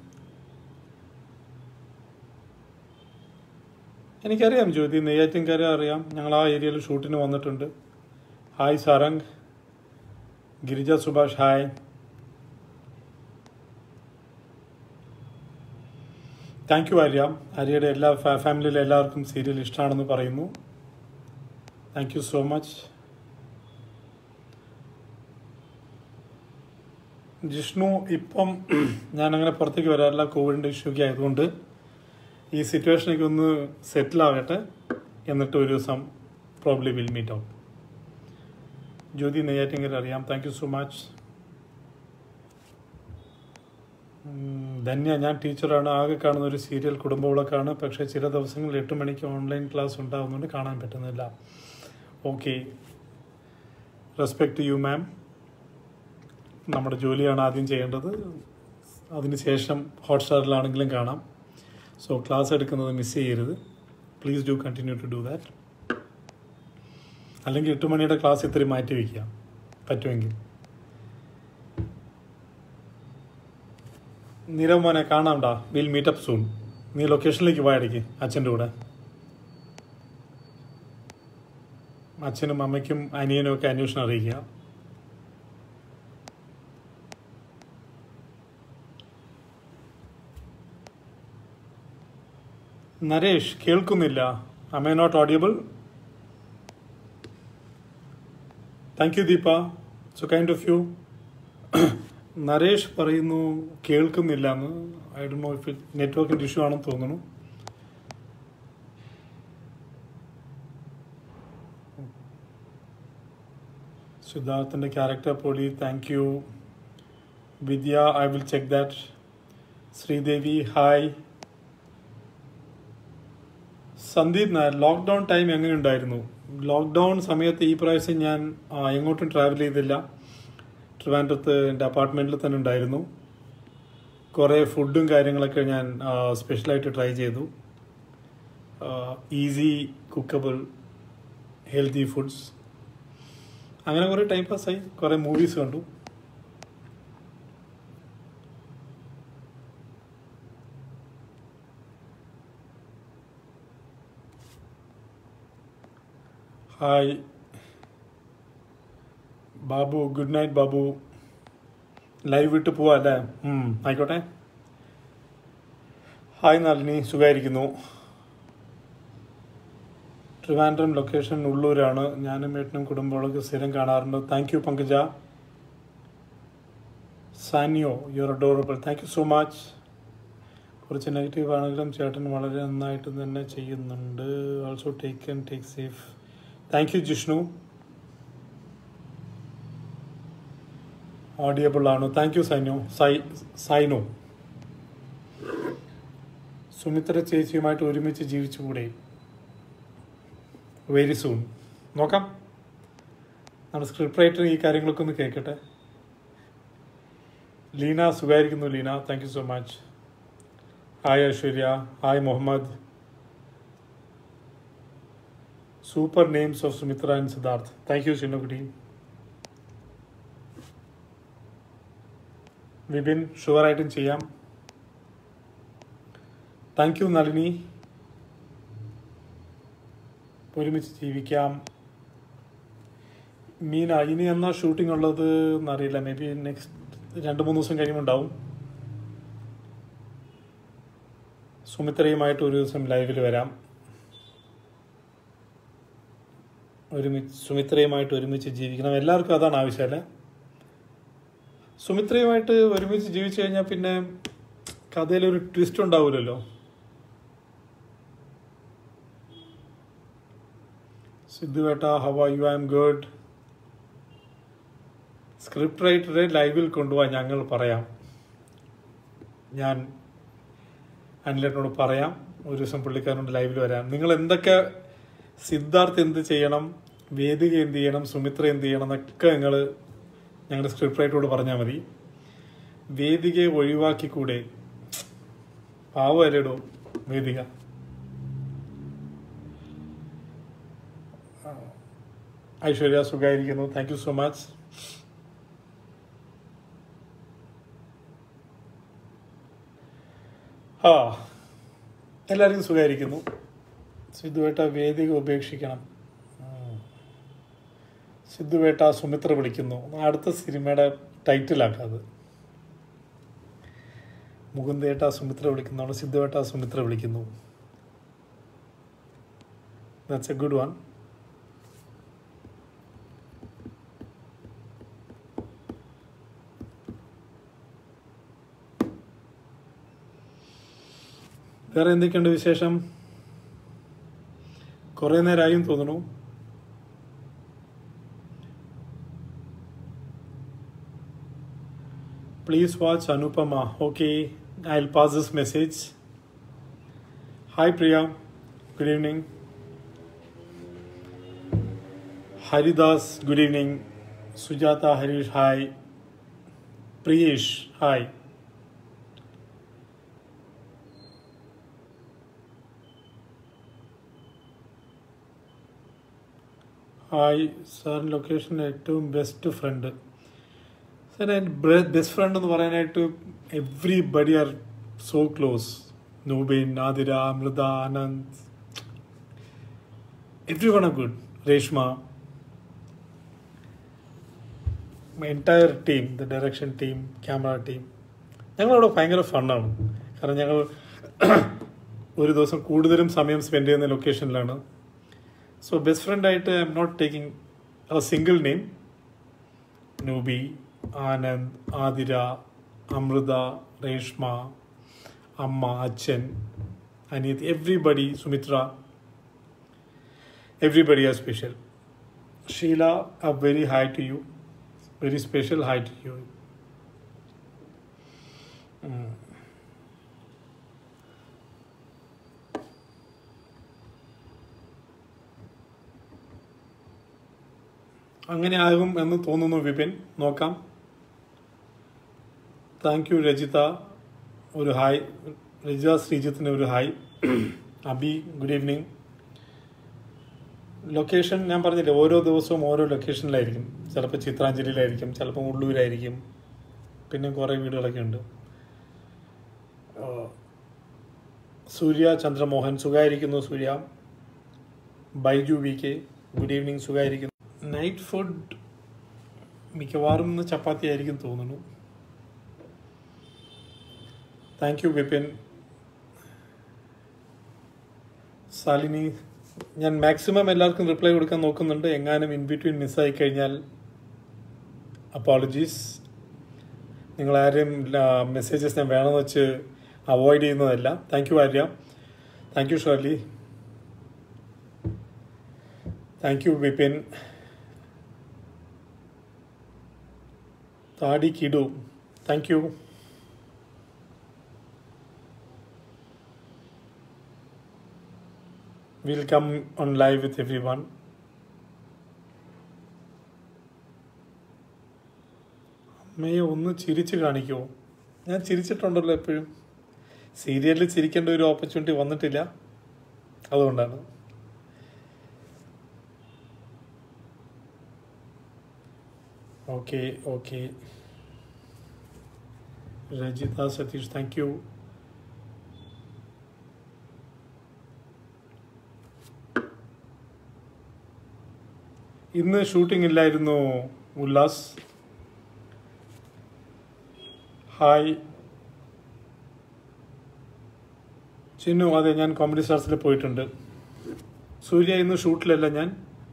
എനിക്കറിയാം ജ്യോതി നെയ്യാറ്റിൻകര അറിയാം ഞങ്ങൾ ആ ഏരിയയിൽ ഷൂട്ടിന് വന്നിട്ടുണ്ട് hi Sarang Girija Subhash hi thank you Arya ആര്യയുടെ എല്ലാ ഫാ- ഫാമിലിയിലെ എല്ലാവർക്കും സീരിയൽ ഇഷ്ടമാണെന്ന് പറയുന്നു thank you so much Jishnu ഇപ്പം ഞാൻ അങ്ങനെ പുറത്തേക്ക് വരാറില്ല കോവിഡിൻ്റെ ഇഷ്യൂ ഒക്കെ ആയതുകൊണ്ട് ഈ സിറ്റുവേഷനൊക്കെ ഒന്ന് സെറ്റിൽ ആകട്ടെ എന്നിട്ട് ഒരു ദിവസം probably will meet out Jyothi Neyyattinkara അറിയാം thank you so much Dhanya ഞാൻ ടീച്ചറാണ് ആകെ കാണുന്ന ഒരു സീരിയൽ കുടുംബവിളക്കാണ് പക്ഷേ ചില ദിവസങ്ങളിൽ എട്ട് മണിക്ക് ഓൺലൈൻ ക്ലാസ് ഉണ്ടാകുന്നുണ്ട് കാണാൻ പറ്റുന്നില്ല ഓക്കെ റെസ്പെക്ട് യു മാം നമ്മുടെ ജോലിയാണ് ആദ്യം ചെയ്യേണ്ടത് അതിനുശേഷം ഹോട്ട്സ്റ്റാറിലാണെങ്കിലും കാണാം സോ ക്ലാസ് എടുക്കുന്നത് മിസ് ചെയ്യരുത് please do continue to do that അല്ലെങ്കിൽ എട്ട് മണിയുടെ ക്ലാസ് ഇത്തിരി മാറ്റി വയ്ക്കുക പറ്റുമെങ്കിൽ നീരവ് മോനെ കാണാംടാ വിൽ മീറ്റപ്പ് സൂൺ നീ ലൊക്കേഷനിലേക്ക് പോയടിക്ക് അച്ഛൻ്റെ കൂടെ അച്ഛനും അമ്മയ്ക്കും അനിയനും ഒക്കെ അന്വേഷണം അറിയിക്കുക നരേഷ് കേൾക്കുന്നില്ല am I not audible thank you Deepa so kind of you Naresh പറയുന്നു കേൾക്കുന്നില്ല എന്ന് ഐ ഡോ നോ ഇഫ് നെറ്റ്വർക്കിൻ്റെ ഇഷ്യൂ ആണെന്ന് തോന്നുന്നു സിദ്ധാർത്ഥിൻ്റെ ക്യാരക്ടർ പൊളി thank you Vidya I will check that Sreedevi hi Sandeep Nair lockdown time എങ്ങനെയുണ്ടായിരുന്നു ലോക്ക്ഡൗൺ സമയത്ത് ഈ പ്രാവശ്യം ഞാൻ ആ, എങ്ങോട്ടും ട്രാവൽ ചെയ്തില്ല ട്രിവാൻഡ്രത്ത് എൻ്റെ അപ്പാർട്ട്മെൻറ്റിൽ തന്നെ ഉണ്ടായിരുന്നു കുറേ ഫുഡും കാര്യങ്ങളൊക്കെ ഞാൻ ആ, സ്പെഷ്യലായിട്ട് ട്രൈ ചെയ്തു ഈസി കുക്കബിൾ ഹെൽത്തി ഫുഡ്സ് അങ്ങനെ കുറേ ടൈം പാസ്സായി കുറേ മൂവീസ് കണ്ടു hi Babu good night Babu live വിട്ട് പോവാ അല്ലേ ഉം, ആയിക്കോട്ടെ ഹായ് നളിനി സുഖമായിരിക്കുന്നു ട്രിവാൻഡ്രം ലൊക്കേഷൻ ഉള്ളൂരാണ് ഞാനും ഏട്ടനും കുടുംബങ്ങളൊക്കെ സ്ഥിരം കാണാറുണ്ട് thank you Pankaja Saniyo your adorable thank you so much കുറച്ച് നെഗറ്റീവ് ആണെങ്കിലും ചേട്ടൻ വളരെ നന്നായിട്ട് തന്നെ ചെയ്യുന്നുണ്ട് also take and take safe thank you Jishnu audible ആണ് താങ്ക് യു സൈനോ സൈ സൈനോ സുമിത്ര ചേച്ചിയുമായിട്ട് ഒരുമിച്ച് ജീവിച്ചുകൂടെ വെരി സൂൺ നോക്കാം നമ്മുടെ സ്ക്രിപ്റ്റ് റൈറ്റർ ഈ കാര്യങ്ങളൊക്കെ ഒന്ന് കേൾക്കട്ടെ ലീന സുഖമായിരിക്കുന്നു Leena thank you so much hi Aishwarya hi Muhammad super names of Sumithra and Siddharth thank you Chinnukutty Vipin ഷുവറായിട്ടും ചെയ്യാം താങ്ക് യു നളിനി ഒരുമിച്ച് ജീവിക്കാം മീന ഇനി എന്നാ ഷൂട്ടിംഗ് ഉള്ളത് എന്നറിയില്ല മേ ബി നെക്സ്റ്റ് രണ്ട് മൂന്ന് ദിവസം കഴിയുമ്പോൾ ഉണ്ടാവും സുമിത്രയുമായിട്ട് ഒരു ദിവസം ലൈവിൽ വരാം ഒരുമിച്ച് സുമിത്രയുമായിട്ട് ഒരുമിച്ച് ജീവിക്കണം എല്ലാവർക്കും അതാണ് ആവശ്യമല്ലേ സുമിത്രയുമായിട്ട് ഒരുമിച്ച് ജീവിച്ചു കഴിഞ്ഞാൽ പിന്നെ കഥയിൽ ഒരു ട്വിസ്റ്റ് ഉണ്ടാവില്ലല്ലോ സിദ്ധുവേട്ട how are you am good script റൈറ്ററെ ലൈവിൽ കൊണ്ടുപോകാൻ ഞങ്ങൾ പറയാം ഞാൻ അനിലേട്ടനോട് പറയാം ഒരു ദിവസം പുള്ളിക്കാരനോട് ലൈവിൽ വരാം നിങ്ങൾ എന്തൊക്കെ സിദ്ധാർത്ഥ് എന്ത് ചെയ്യണം വേദിക എന്ത് ചെയ്യണം സുമിത്ര എന്ത് ചെയ്യണം എന്നൊക്കെ നിങ്ങൾ ഞങ്ങളുടെ സ്ക്രിപ്റ്റ് റൈറ്ററോട് പറഞ്ഞാൽ മതി വേദികയെ ഒഴിവാക്കിക്കൂടെ പാവല്ലേടോ വേദിക ഐശ്വര്യ സുഖമായിരിക്കുന്നു താങ്ക് യു സോ മച്ച് ആ എല്ലാവർക്കും സുഖമായിരിക്കുന്നു സിദ്ധുവേട്ട വേദിക ഉപേക്ഷിക്കണം ഉം. സിദ്ധുവേട്ട സുമിത്ര വിളിക്കുന്നു അടുത്ത സിനിമയുടെ ടൈറ്റിലാക്കാം അത് മുകുന്ദേട്ട സുമിത്ര വിളിക്കുന്നതാണ് സിദ്ധുവേട്ട സുമിത്ര വിളിക്കുന്നു ദാറ്റ്സ് എ ഗുഡ് വൺ വേറെ എന്തൊക്കെയുണ്ട് വിശേഷം കുറേ നേരമായും തോന്നുന്നു please watch Anupama okay I will pass this message hi Priya good evening Haridas good evening Sujatha Harish hi Priyesh hi hi സാറിന് ലൊക്കേഷനിലെ ഏറ്റവും ബെസ്റ്റ് ഫ്രണ്ട് സാർ എൻ്റെ ബെസ്റ്റ് ഫ്രണ്ട് എന്ന് പറയാനായിട്ട് everybody are so close Noobin Athira Amrutha Anand every one are good Reshma entire team the direction team camera team ഞങ്ങളവിടെ ഭയങ്കര ഫണ്ണാണ് കാരണം ഞങ്ങൾ ഒരു ദിവസം കൂടുതലും സമയം സ്പെൻഡ് ചെയ്യുന്ന ലൊക്കേഷനിലാണ് സോ ബെസ്റ്റ് ഫ്രണ്ടായിട്ട് I am not taking a single name Noobi Anand Athira Amrutha Reshma അമ്മ അച്ഛൻ അനിയത്തി everybody Sumithra everybody are special Sheela a very hi to you very special hi to you ഉം. അങ്ങനെ ആകും എന്ന് തോന്നുന്നു വിപിൻ നോക്കാം താങ്ക് യു രജിത ഒരു ഹായ് രജിത ശ്രീജിത്തിന് ഒരു hi Abi good evening location ഞാൻ പറഞ്ഞില്ലേ ഓരോ ദിവസവും ഓരോ ലൊക്കേഷനിലായിരിക്കും ചിലപ്പോൾ ചിത്രാഞ്ജലിയിലായിരിക്കും ചിലപ്പോൾ ഉള്ളൂരായിരിക്കും പിന്നെ കുറേ വീടുകളൊക്കെ ഉണ്ട് ആ, സൂര്യ ചന്ദ്രമോഹൻ സുഖമായിരിക്കുന്നു Surya Baiju V K good evening സുഖമായിരിക്കുന്നു നൈറ്റ് ഫുഡ് മിക്കവാറും ഇന്ന് ചപ്പാത്തി ആയിരിക്കും തോന്നുന്നു താങ്ക് യു വിപിൻ സാലിനി ഞാൻ മാക്സിമം എല്ലാവർക്കും റിപ്ലൈ കൊടുക്കാൻ നോക്കുന്നുണ്ട് എങ്ങാനും ഇൻ ബിറ്റ്വീൻ മിസ്സായി കഴിഞ്ഞാൽ അപ്പോളജീസ് നിങ്ങൾ ആരും മെസ്സേജസ് ഞാൻ വേണമെന്ന് വെച്ച് അവോയ്ഡ് ചെയ്യുന്നതല്ല thank you Arya thank you Shirley thank you Vipin താടി കിഡു thank you We'll come on live with everyone. അമ്മയെ ഒന്ന് ചിരിച്ച് കാണിക്കുമോ ഞാൻ ചിരിച്ചിട്ടുണ്ടല്ലോ എപ്പോഴും സീരിയലിൽ ചിരിക്കേണ്ട ഒരു ഓപ്പർച്യൂണിറ്റി വന്നിട്ടില്ല അതുകൊണ്ടാണ് okay okay Rajitha Satheesh thank you ഇന്ന് ഷൂട്ടിംഗ് ഇല്ലായിരുന്നു ഉല്ലാസ് ഹായ് ചിന്നു അതെ ഞാൻ കോമഡി സ്റ്റാർസിൽ പോയിട്ടുണ്ട് സൂര്യ ഇന്ന് ഷൂട്ടിലല്ല ഞാൻ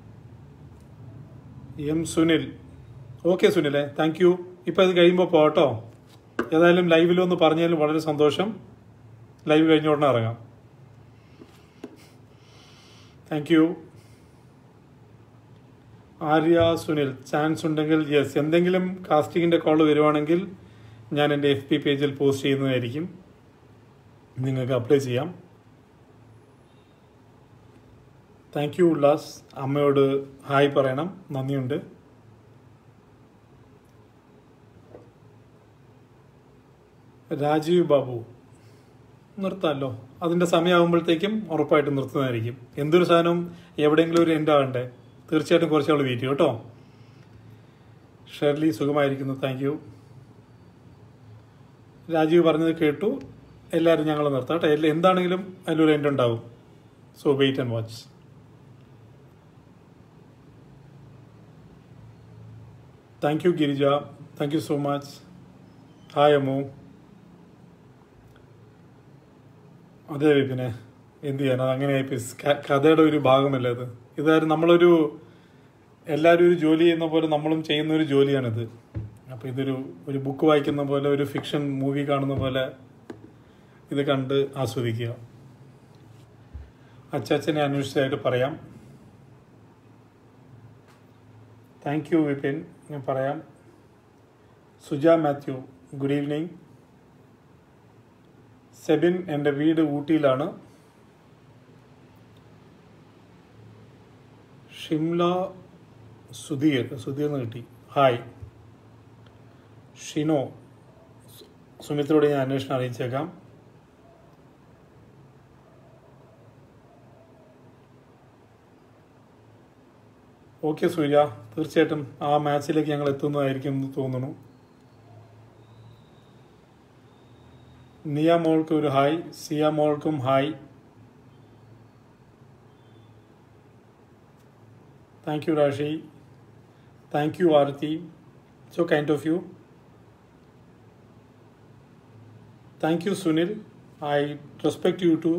എം സുനിൽ ഓക്കെ സുനിലെ താങ്ക് യു ഇപ്പം അത് കഴിയുമ്പോൾ പോട്ടോ ഏതായാലും ലൈവിൽ ഒന്ന് പറഞ്ഞാലും വളരെ സന്തോഷം ലൈവ് കഴിഞ്ഞ ഉടനെ ഇറങ്ങാം thank you Arya Sunil chance ഉണ്ടെങ്കിൽ യെസ് എന്തെങ്കിലും കാസ്റ്റിങ്ങിൻ്റെ കോൾ വരുവാണെങ്കിൽ ഞാൻ എൻ്റെ എഫ് പി പേജിൽ പോസ്റ്റ് ചെയ്യുന്നതായിരിക്കും നിങ്ങൾക്ക് അപ്ലൈ ചെയ്യാം താങ്ക് യു ഉല്ലാസ് അമ്മയോട് ഹായ് പറയണം നന്ദിയുണ്ട് രാജീവ് ബാബു നിർത്താമല്ലോ അതിൻ്റെ സമയമാകുമ്പോഴത്തേക്കും ഉറപ്പായിട്ടും നിർത്തുന്നതായിരിക്കും എന്തൊരു സാധനവും എവിടെയെങ്കിലും ഒരു എൻഡ് ആകണ്ടേ തീർച്ചയായിട്ടും കുറച്ച് നാൾ വെയിറ്റ് ചെയ്യും കേട്ടോ ഷെർലി സുഖമായിരിക്കുന്നു താങ്ക് യു രാജീവ് പറഞ്ഞത് കേട്ടു എല്ലാവരും ഞങ്ങൾ നിർത്താം കേട്ടോ എല്ലാ- എന്താണെങ്കിലും അതിലൊരു എൻഡ് ഉണ്ടാവും so wait and watch thank you Girija thank you so much hi Ammu അതെ പിന്നെ എന്ത് ചെയ്യാൻ അത് അങ്ങനെ ആയിപ്പോയി. ക- കഥയുടെ ഒരു ഭാഗമല്ല ഇത് ഇതായിരുന്നു നമ്മളൊരു എല്ലാവരും ഒരു ജോലി ചെയ്യുന്ന പോലെ നമ്മളും ചെയ്യുന്ന ഒരു ജോലിയാണിത് അപ്പോൾ ഇതൊരു ഒരു ബുക്ക് വായിക്കുന്ന പോലെ ഒരു ഫിക്ഷൻ മൂവി കാണുന്ന പോലെ ഇത് കണ്ട് ആസ്വദിക്കുക അച്ചാച്ചനെ അന്വേഷിച്ചതായിട്ട് പറയാം താങ്ക് യു വിപിൻ ഞാൻ പറയാം സുജ മാത്യു ഗുഡ് ഈവനിങ് സെബിൻ എൻ്റെ വീട് ഊട്ടിയിലാണ് ഷിംല സുധീർ സുധീർ എന്ന് കിട്ടി ഹായ് ഷിനോ സു- സുമിത്രയോട് ഞാൻ അന്വേഷണം അറിയിച്ചേക്കാം ഓക്കെ സൂര്യ തീർച്ചയായിട്ടും ആ മാച്ചിലേക്ക് ഞങ്ങൾ എത്തുന്നതായിരിക്കും എന്ന് തോന്നുന്നു നിയ മോൾക്ക് ഒരു ഹായ് സിയ മോൾക്കും hi thank you Rashi thank you Arathi so kind of you thank you Sunil I respect you too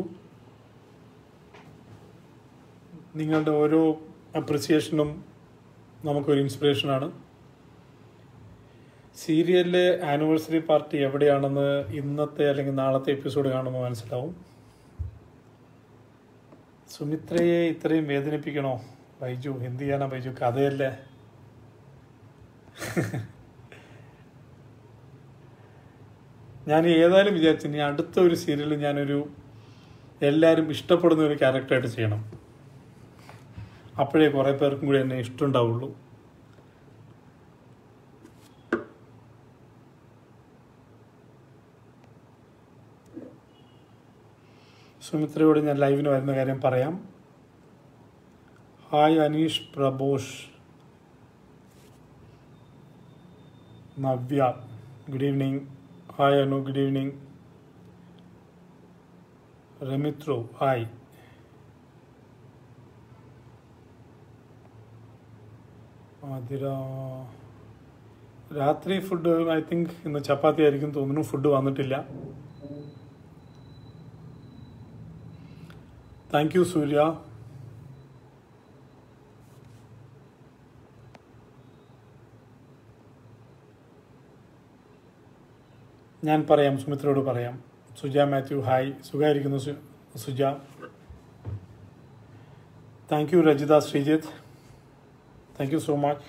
നിങ്ങളുടെ ഓരോ അപ്രിസിയേഷനും നമുക്കൊരു ഇൻസ്പിറേഷനാണ് സീരിയലിലെ ആനിവേഴ്സറി പാർട്ടി എവിടെയാണെന്ന് ഇന്നത്തെ അല്ലെങ്കിൽ നാളത്തെ എപ്പിസോഡ് കാണുമ്പോൾ മനസ്സിലാവും സുമിത്രയെ ഇത്രയും വേദനിപ്പിക്കണോ ബൈജു എന്ത് ചെയ്യാനാ ബൈജു കഥയല്ലേ ഞാൻ ഏതായാലും വിചാരിച്ചു ഇനി അടുത്ത ഒരു സീരിയലിൽ ഞാനൊരു എല്ലാവരും ഇഷ്ടപ്പെടുന്ന ഒരു ക്യാരക്ടറായിട്ട് ചെയ്യണം അപ്പോഴേ കുറേ പേർക്കും കൂടി എന്നെ ഇഷ്ടമുണ്ടാവുള്ളൂ സുമിത്രയോട് ഞാൻ ലൈവിന് വരുന്ന കാര്യം പറയാം hi Aneesh Prabosh Navya good evening hi Anu good evening Ramithro hi Athira രാത്രി ഫുഡ് ഐ തിങ്ക് ഇന്ന് ചപ്പാത്തി ആയിരിക്കും തോന്നുന്നു ഫുഡ് വന്നിട്ടില്ല താങ്ക് യു സൂര്യ ഞാൻ പറയാം സുമിത്രയോട് പറയാം സുജ മാത്യു ഹായ് സുഖമായിരിക്കുന്നു സു- Suja thank you Rajitha Sreejith thank you so much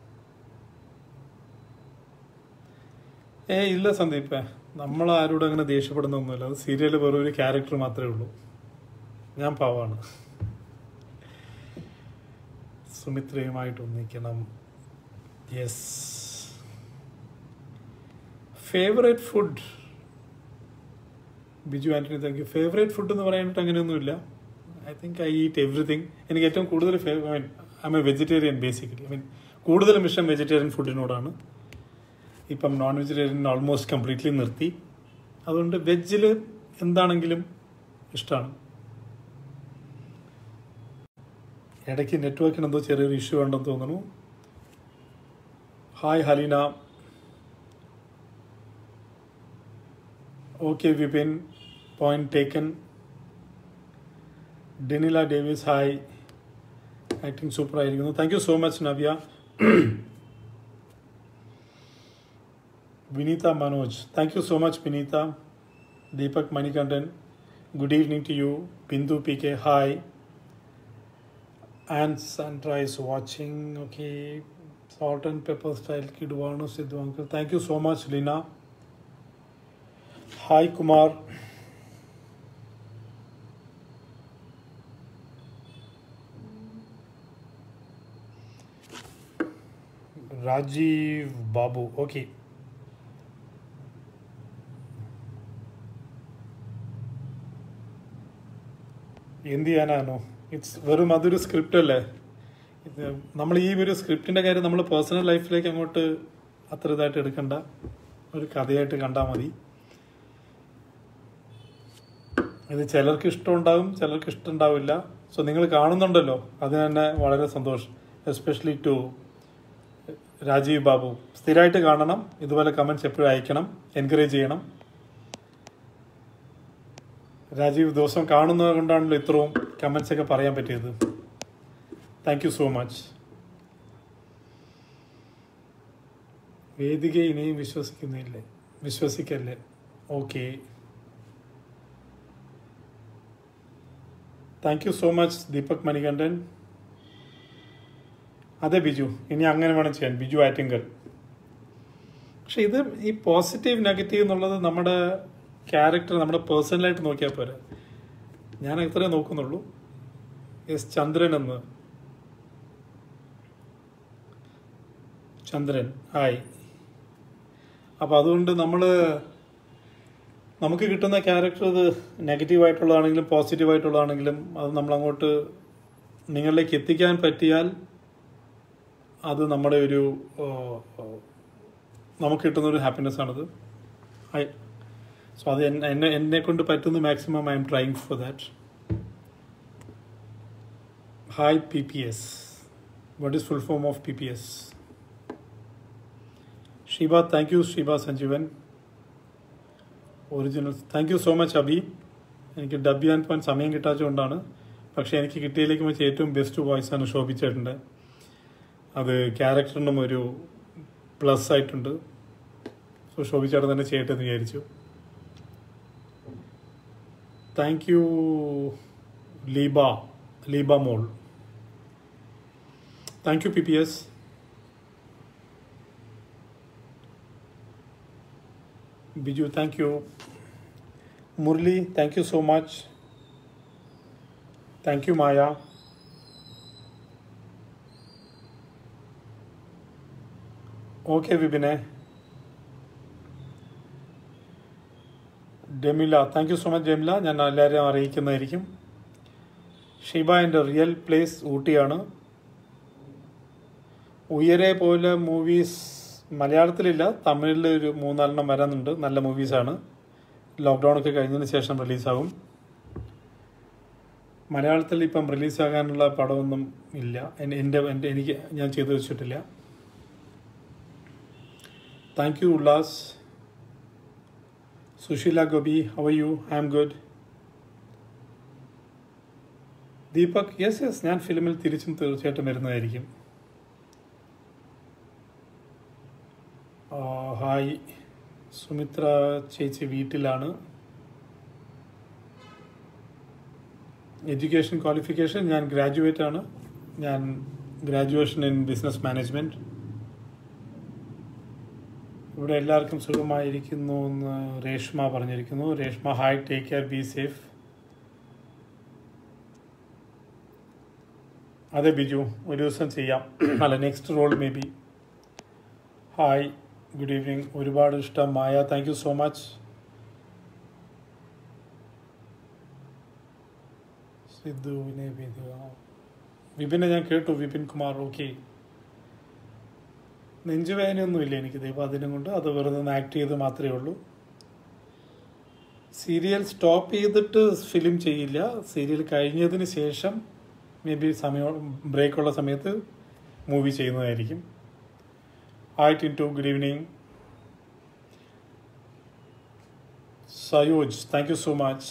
ഏ ഇല്ല സന്ദീപ് നമ്മൾ ആരോടും അങ്ങനെ ദേഷ്യപ്പെടുന്നൊന്നുമില്ല അത് സീരിയലിൽ വെറും ഒരു ക്യാരക്ടർ മാത്രമേ ഉള്ളൂ ഞാൻ പാവാണ് സുമിത്രയുമായിട്ട് ഒന്നിക്കണം yes favourite food Biju Antony thank you favourite food എന്ന് പറയാനായിട്ട് അങ്ങനെയൊന്നുമില്ല I think I eat everything എനിക്ക് ഏറ്റവും കൂടുതൽ I mean I'm a vegetarian basically I mean കൂടുതലും ഇഷ്ടം വെജിറ്റേറിയൻ ഫുഡിനോടാണ് ഇപ്പം നോൺ വെജിറ്റേറിയൻ ഓൾമോസ്റ്റ് കംപ്ലീറ്റ്ലി നിർത്തി അതുകൊണ്ട് വെജിൽ എന്താണെങ്കിലും ഇഷ്ടമാണ് ഇടയ്ക്ക് നെറ്റ്വർക്കിന് എന്തോ ചെറിയൊരു ഇഷ്യൂ ഉണ്ടെന്ന് തോന്നുന്നു hi Haleena okay Vipin point taken Denila Davis hi acting super ആയിരിക്കുന്നു thank you so much Navya Vineetha Manoj thank you so much Vineetha Deepak Manikandan good evening to you Bindu P K hi and Sandra is watching. Okay, salt and pepper style kid Vanu Sidhu uncle. Thank you so much, Lina. Hi, Kumar. Rajiv Babu. Okay. എന്ത് ചെയ്യാനാണോ it's വെറും അതൊരു script അല്ലേ ഇത് നമ്മൾ ഈ ഒരു സ്ക്രിപ്റ്റിന്റെ കാര്യം നമ്മൾ പേഴ്സണൽ ലൈഫിലേക്ക് അങ്ങോട്ട് അത്ര ഇതായിട്ട് എടുക്കണ്ട ഒരു കഥയായിട്ട് കണ്ടാൽ മതി ഇത് ചിലർക്ക് ഇഷ്ടമുണ്ടാകും ചിലർക്ക് ഇഷ്ടമുണ്ടാവില്ല സോ നിങ്ങൾ കാണുന്നുണ്ടല്ലോ അതിന് തന്നെ വളരെ സന്തോഷം എസ്പെഷ്യലി ടു രാജീവ് ബാബു സ്ഥിരമായിട്ട് കാണണം ഇതുപോലെ കമന്റ്സ് എപ്പോഴും അയക്കണം എൻകറേജ് ചെയ്യണം രാജീവ് ദിവസം കാണുന്നത് കൊണ്ടാണല്ലോ ഇത്രയും കമന്റ്സ് ഒക്കെ പറയാൻ പറ്റിയത് thank you so much Vedika ഇനിയും വിശ്വസിക്കുന്നില്ലേ വിശ്വസിക്കല്ലേ okay thank you so much Deepak Manikandan അതെ ബിജു ഇനി അങ്ങനെ വേണം ചെയ്യാൻ ബിജു ആറ്റിങ്കൽ പക്ഷെ ഇത് ഈ പോസിറ്റീവ് നെഗറ്റീവ് എന്നുള്ളത് നമ്മുടെ ക്യാരക്ടർ നമ്മുടെ പേഴ്സണലായിട്ട് നോക്കിയാൽ പോരെ ഞാൻ ഇത്രേ നോക്കുന്നുള്ളൂ എസ് ചന്ദ്രൻ എന്ന് ചന്ദ്രൻ ഹായ് അപ്പം അതുകൊണ്ട് നമ്മൾ നമുക്ക് കിട്ടുന്ന ക്യാരക്ടർ ഇത് നെഗറ്റീവായിട്ടുള്ളതാണെങ്കിലും പോസിറ്റീവായിട്ടുള്ളതാണെങ്കിലും അത് നമ്മൾ അങ്ങോട്ട് നിങ്ങളിലേക്ക് എത്തിക്കാൻ പറ്റിയാൽ അത് നമ്മുടെ ഒരു ആ, ആ, നമുക്ക് കിട്ടുന്ന ഒരു ഹാപ്പിനെസ് ആണത് ഹായ് സോ അത് എന്നെ എന്നെ എന്നെ കൊണ്ട് പറ്റുന്ന maximum I'm trying for that hi P P S what is full form of P P S Sheeba thank you Sheeba Sanjeevan original thank you so much Abi എനിക്ക് ഡബ് ചെയ്യാൻ പോകാൻ സമയം കിട്ടാത്തതുകൊണ്ടാണ് പക്ഷേ എനിക്ക് കിട്ടിയതിലേക്ക് വെച്ച് ഏറ്റവും ബെസ്റ്റ് വോയിസ് ആണ് ശോഭിച്ചിട്ടുണ്ട് അത് ക്യാരക്ടറിനും ഒരു പ്ലസ് ആയിട്ടുണ്ട് സോ ശോഭിച്ചേട്ടൻ തന്നെ ചെയ്യട്ടെ എന്ന് വിചാരിച്ചു താങ്ക് യു ലീബ ലീബ മോൾ thank you P P S Biju thank you Murali thank you so much thank you Maya okay വിപിനെ Demila thank you so much Demila ഞാൻ എല്ലാവരെയും അറിയിക്കുന്നതായിരിക്കും ഷിബ എൻ്റെ റിയൽ പ്ലേസ് ഊട്ടിയാണ് ഉയരെ പോലെ മൂവീസ് മലയാളത്തിലില്ല തമിഴിൽ ഒരു മൂന്നാലെണ്ണം വരാനുണ്ട് നല്ല മൂവീസാണ് ലോക്ക്ഡൗൺ ഒക്കെ കഴിഞ്ഞതിന് ശേഷം റിലീസാകും മലയാളത്തിൽ ഇപ്പം റിലീസാകാനുള്ള പടമൊന്നും ഇല്ല എൻ- എൻ്റെ എൻ്റെ എനിക്ക് ഞാൻ ചെയ്തു വെച്ചിട്ടില്ല thank you Ullas Susheela Gopi how you I am good Deepak yes yes ഞാൻ ഫിലിമിൽ തിരിച്ചും തീർച്ചയായിട്ടും വരുന്നതായിരിക്കും ആ, ഹായ് സുമിത്ര ചേച്ചി വീട്ടിലാണ് എഡ്യൂക്കേഷൻ ക്വാളിഫിക്കേഷൻ ഞാൻ ഗ്രാജുവേറ്റ് ആണ് ഞാൻ ഗ്രാജുവേഷൻ ഇൻ ബിസിനസ് മാനേജ്മെൻറ്റ് ഇവിടെ എല്ലാവർക്കും സുഖമായിരിക്കുന്നു എന്ന് രേഷ്മ പറഞ്ഞിരിക്കുന്നു Reshma hi take care be safe അതെ ബിജു ഒരു ദിവസം ചെയ്യാം അല്ല next role maybe hi good evening ഒരുപാട് ഇഷ്ടം Maya thank you so much സിദ്ധുവിനെ വിധു വിപിനെ ഞാൻ കേട്ടു വിപിൻ കുമാർ ഓക്കെ നെഞ്ചുവേദനയൊന്നുമില്ല എനിക്ക് ദൈവം അതിനും കൊണ്ട് അത് വെറുതെ ഒന്ന് ആക്ട് ചെയ്ത് മാത്രമേ ഉള്ളൂ സീരിയൽ സ്റ്റോപ്പ് ചെയ്തിട്ട് ഫിലിം ചെയ്യില്ല സീരിയൽ കഴിഞ്ഞതിന് ശേഷം മേ ബി സമയം ബ്രേക്കുള്ള സമയത്ത് മൂവി ചെയ്യുന്നതായിരിക്കും hi Tintu good evening Sayoj thank you so much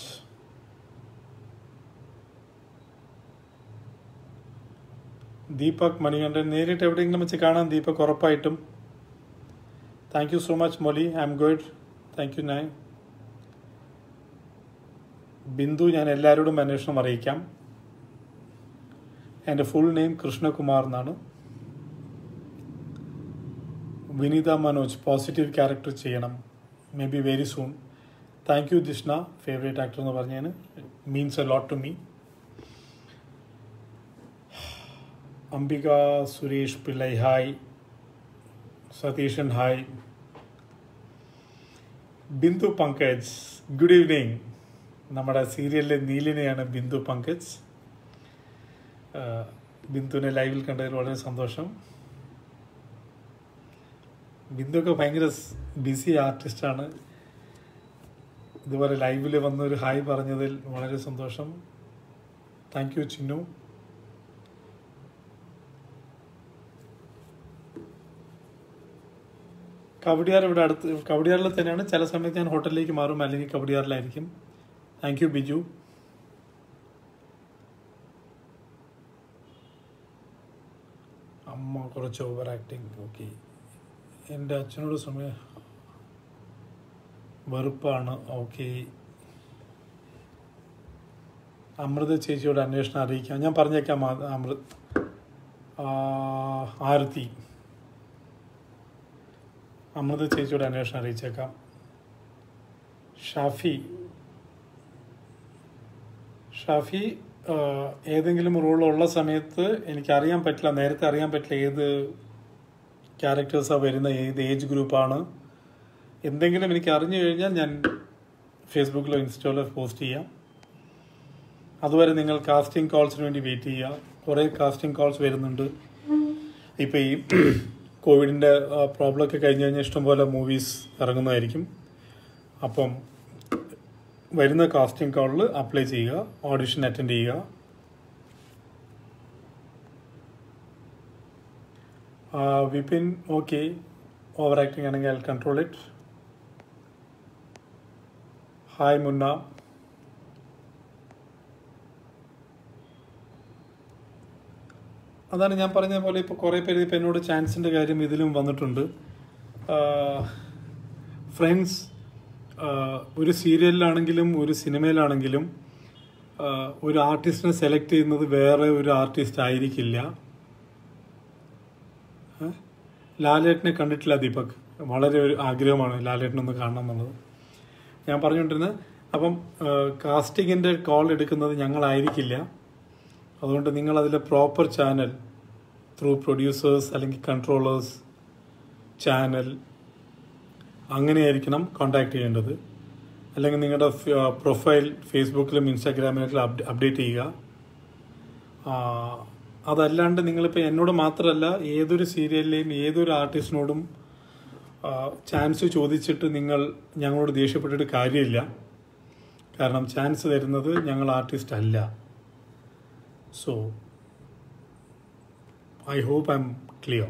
Deepak Manikandan നേരിട്ട് എവിടെയെങ്കിലും വെച്ച് കാണാം ദീപക് ഉറപ്പായിട്ടും thank you so much Molly I'm good thank you നൈ ബിന്ദു ഞാൻ എല്ലാവരോടും അന്വേഷണം അറിയിക്കാം എൻ്റെ ഫുൾ നെയിം കൃഷ്ണകുമാർ എന്നാണ് വിനീത മനോജ് പോസിറ്റീവ് ക്യാരക്ടർ ചെയ്യണം maybe very soon thank you Jishna favourite actor എന്ന് പറഞ്ഞതിന് means a lot to me Ambika Suresh Pillai hi Satheesan hi Bindu Pankaj good evening നമ്മുടെ സീരിയലിലെ നീലിനെയാണ് ബിന്ദു പങ്കജ് ആ, ബിന്ദുവിനെ ലൈവിൽ കണ്ടതിൽ വളരെ സന്തോഷം ബിന്ദു ഒക്കെ ഭയങ്കര ബിസി ആർട്ടിസ്റ്റാണ് ഇതുപോലെ ലൈവിൽ വന്ന് ഒരു ഹായ് പറഞ്ഞതിൽ വളരെ സന്തോഷം താങ്ക് യു ചിന്നു കവടിയാർ ഇവിടെ അടുത്ത് കവടിയാറിൽ തന്നെയാണ് ചില സമയത്ത് ഞാൻ ഹോട്ടലിലേക്ക് മാറും അല്ലെങ്കിൽ കവടിയാറിലായിരിക്കും താങ്ക് യു ബിജു അമ്മ കുറച്ച് ഓവർ ആക്ടിങ് ഓക്കെ എൻ്റെ അച്ഛനോട് സമയം വെറുപ്പാണ് ഓക്കെ അമൃത ചേച്ചിയോട് അന്വേഷണം അറിയിക്കാം ഞാൻ പറഞ്ഞേക്കാം ആ- അമൃത് ആ, ആരതി അമൃത ചേച്ചിയോട് അന്വേഷണം അറിയിച്ചേക്കാം ഷാഫി ഷാഫി ആ, ഏതെങ്കിലും റോൾ ഉള്ള സമയത്ത് എനിക്ക് അറിയാൻ പറ്റില്ല നേരത്തെ അറിയാൻ പറ്റില്ല ഏത് ക്യാരക്ടേഴ്സാണ് വരുന്ന ഏത് ഏജ് ഗ്രൂപ്പാണ് എന്തെങ്കിലും എനിക്ക് അറിഞ്ഞു കഴിഞ്ഞാൽ ഞാൻ ഫേസ്ബുക്കിലോ ഇൻസ്റ്റയിലോ പോസ്റ്റ് ചെയ്യാം അതുവരെ നിങ്ങൾ കാസ്റ്റിംഗ് കോൾസിന് വേണ്ടി വെയിറ്റ് ചെയ്യുക കുറേ കാസ്റ്റിംഗ് കോൾസ് വരുന്നുണ്ട് ഇപ്പോൾ ഈ കോവിഡിൻ്റെ പ്രോബ്ലം ഒക്കെ കഴിഞ്ഞ് കഴിഞ്ഞാൽ ഇഷ്ടംപോലെ മൂവീസ് ഇറങ്ങുന്നതായിരിക്കും അപ്പം വരുന്ന കാസ്റ്റിംഗ് കോളിൽ അപ്ലൈ ചെയ്യുക ഓഡിഷൻ അറ്റൻഡ് ചെയ്യുക ആ, വിപിൻ ഓക്കെ ഓവർ ആക്ടിങ് ആണെങ്കിൽ I control it hi Munna അതാണ് ഞാൻ പറഞ്ഞ പോലെ ഇപ്പോൾ കുറേ പേര് ഇപ്പോൾ എന്നോട് ചാൻസിൻ്റെ കാര്യം ഇതിലും വന്നിട്ടുണ്ട് ഫ്രണ്ട്സ് ഒരു സീരിയലിലാണെങ്കിലും ഒരു സിനിമയിലാണെങ്കിലും ആ, ഒരു ആർട്ടിസ്റ്റിനെ സെലക്ട് ചെയ്യുന്നത് വേറെ ഒരു ആർട്ടിസ്റ്റ് ആയിരിക്കില്ല ഏ? ലാലേട്ടനെ കണ്ടിട്ടില്ല ദീപക് വളരെ ഒരു ആഗ്രഹമാണ് ലാലേട്ടനൊന്ന് കാണണം എന്നുള്ളത് ഞാൻ പറഞ്ഞുകൊണ്ടിരുന്നത് അപ്പം കാസ്റ്റിങ്ങിൻ്റെ കോൾ എടുക്കുന്നത് ഞങ്ങളായിരിക്കില്ല അതുകൊണ്ട് നിങ്ങൾ അതിലെ പ്രോപ്പർ ചാനൽ ത്രൂ പ്രൊഡ്യൂസേഴ്സ് അല്ലെങ്കിൽ കൺട്രോളേഴ്സ് ചാനൽ അങ്ങനെയായിരിക്കണം കോണ്ടാക്ട് ചെയ്യേണ്ടത് അല്ലെങ്കിൽ നിങ്ങളുടെ പ്രൊഫൈൽ ഫേസ്ബുക്കിലും ഇൻസ്റ്റാഗ്രാമിലും അപ്ഡേറ്റ് ചെയ്യുക ആ, അതല്ലാണ്ട് നിങ്ങളിപ്പോൾ എന്നോട് മാത്രമല്ല ഏതൊരു സീരിയലിലെയും ഏതൊരു ആർട്ടിസ്റ്റിനോടും ചാൻസ് ചോദിച്ചിട്ട് നിങ്ങൾ ഞങ്ങളോട് ദേഷ്യപ്പെട്ടിട്ട് കാര്യമില്ല കാരണം ചാൻസ് തരുന്നത് ഞങ്ങൾ ആർട്ടിസ്റ്റ് അല്ല so I hope I'm clear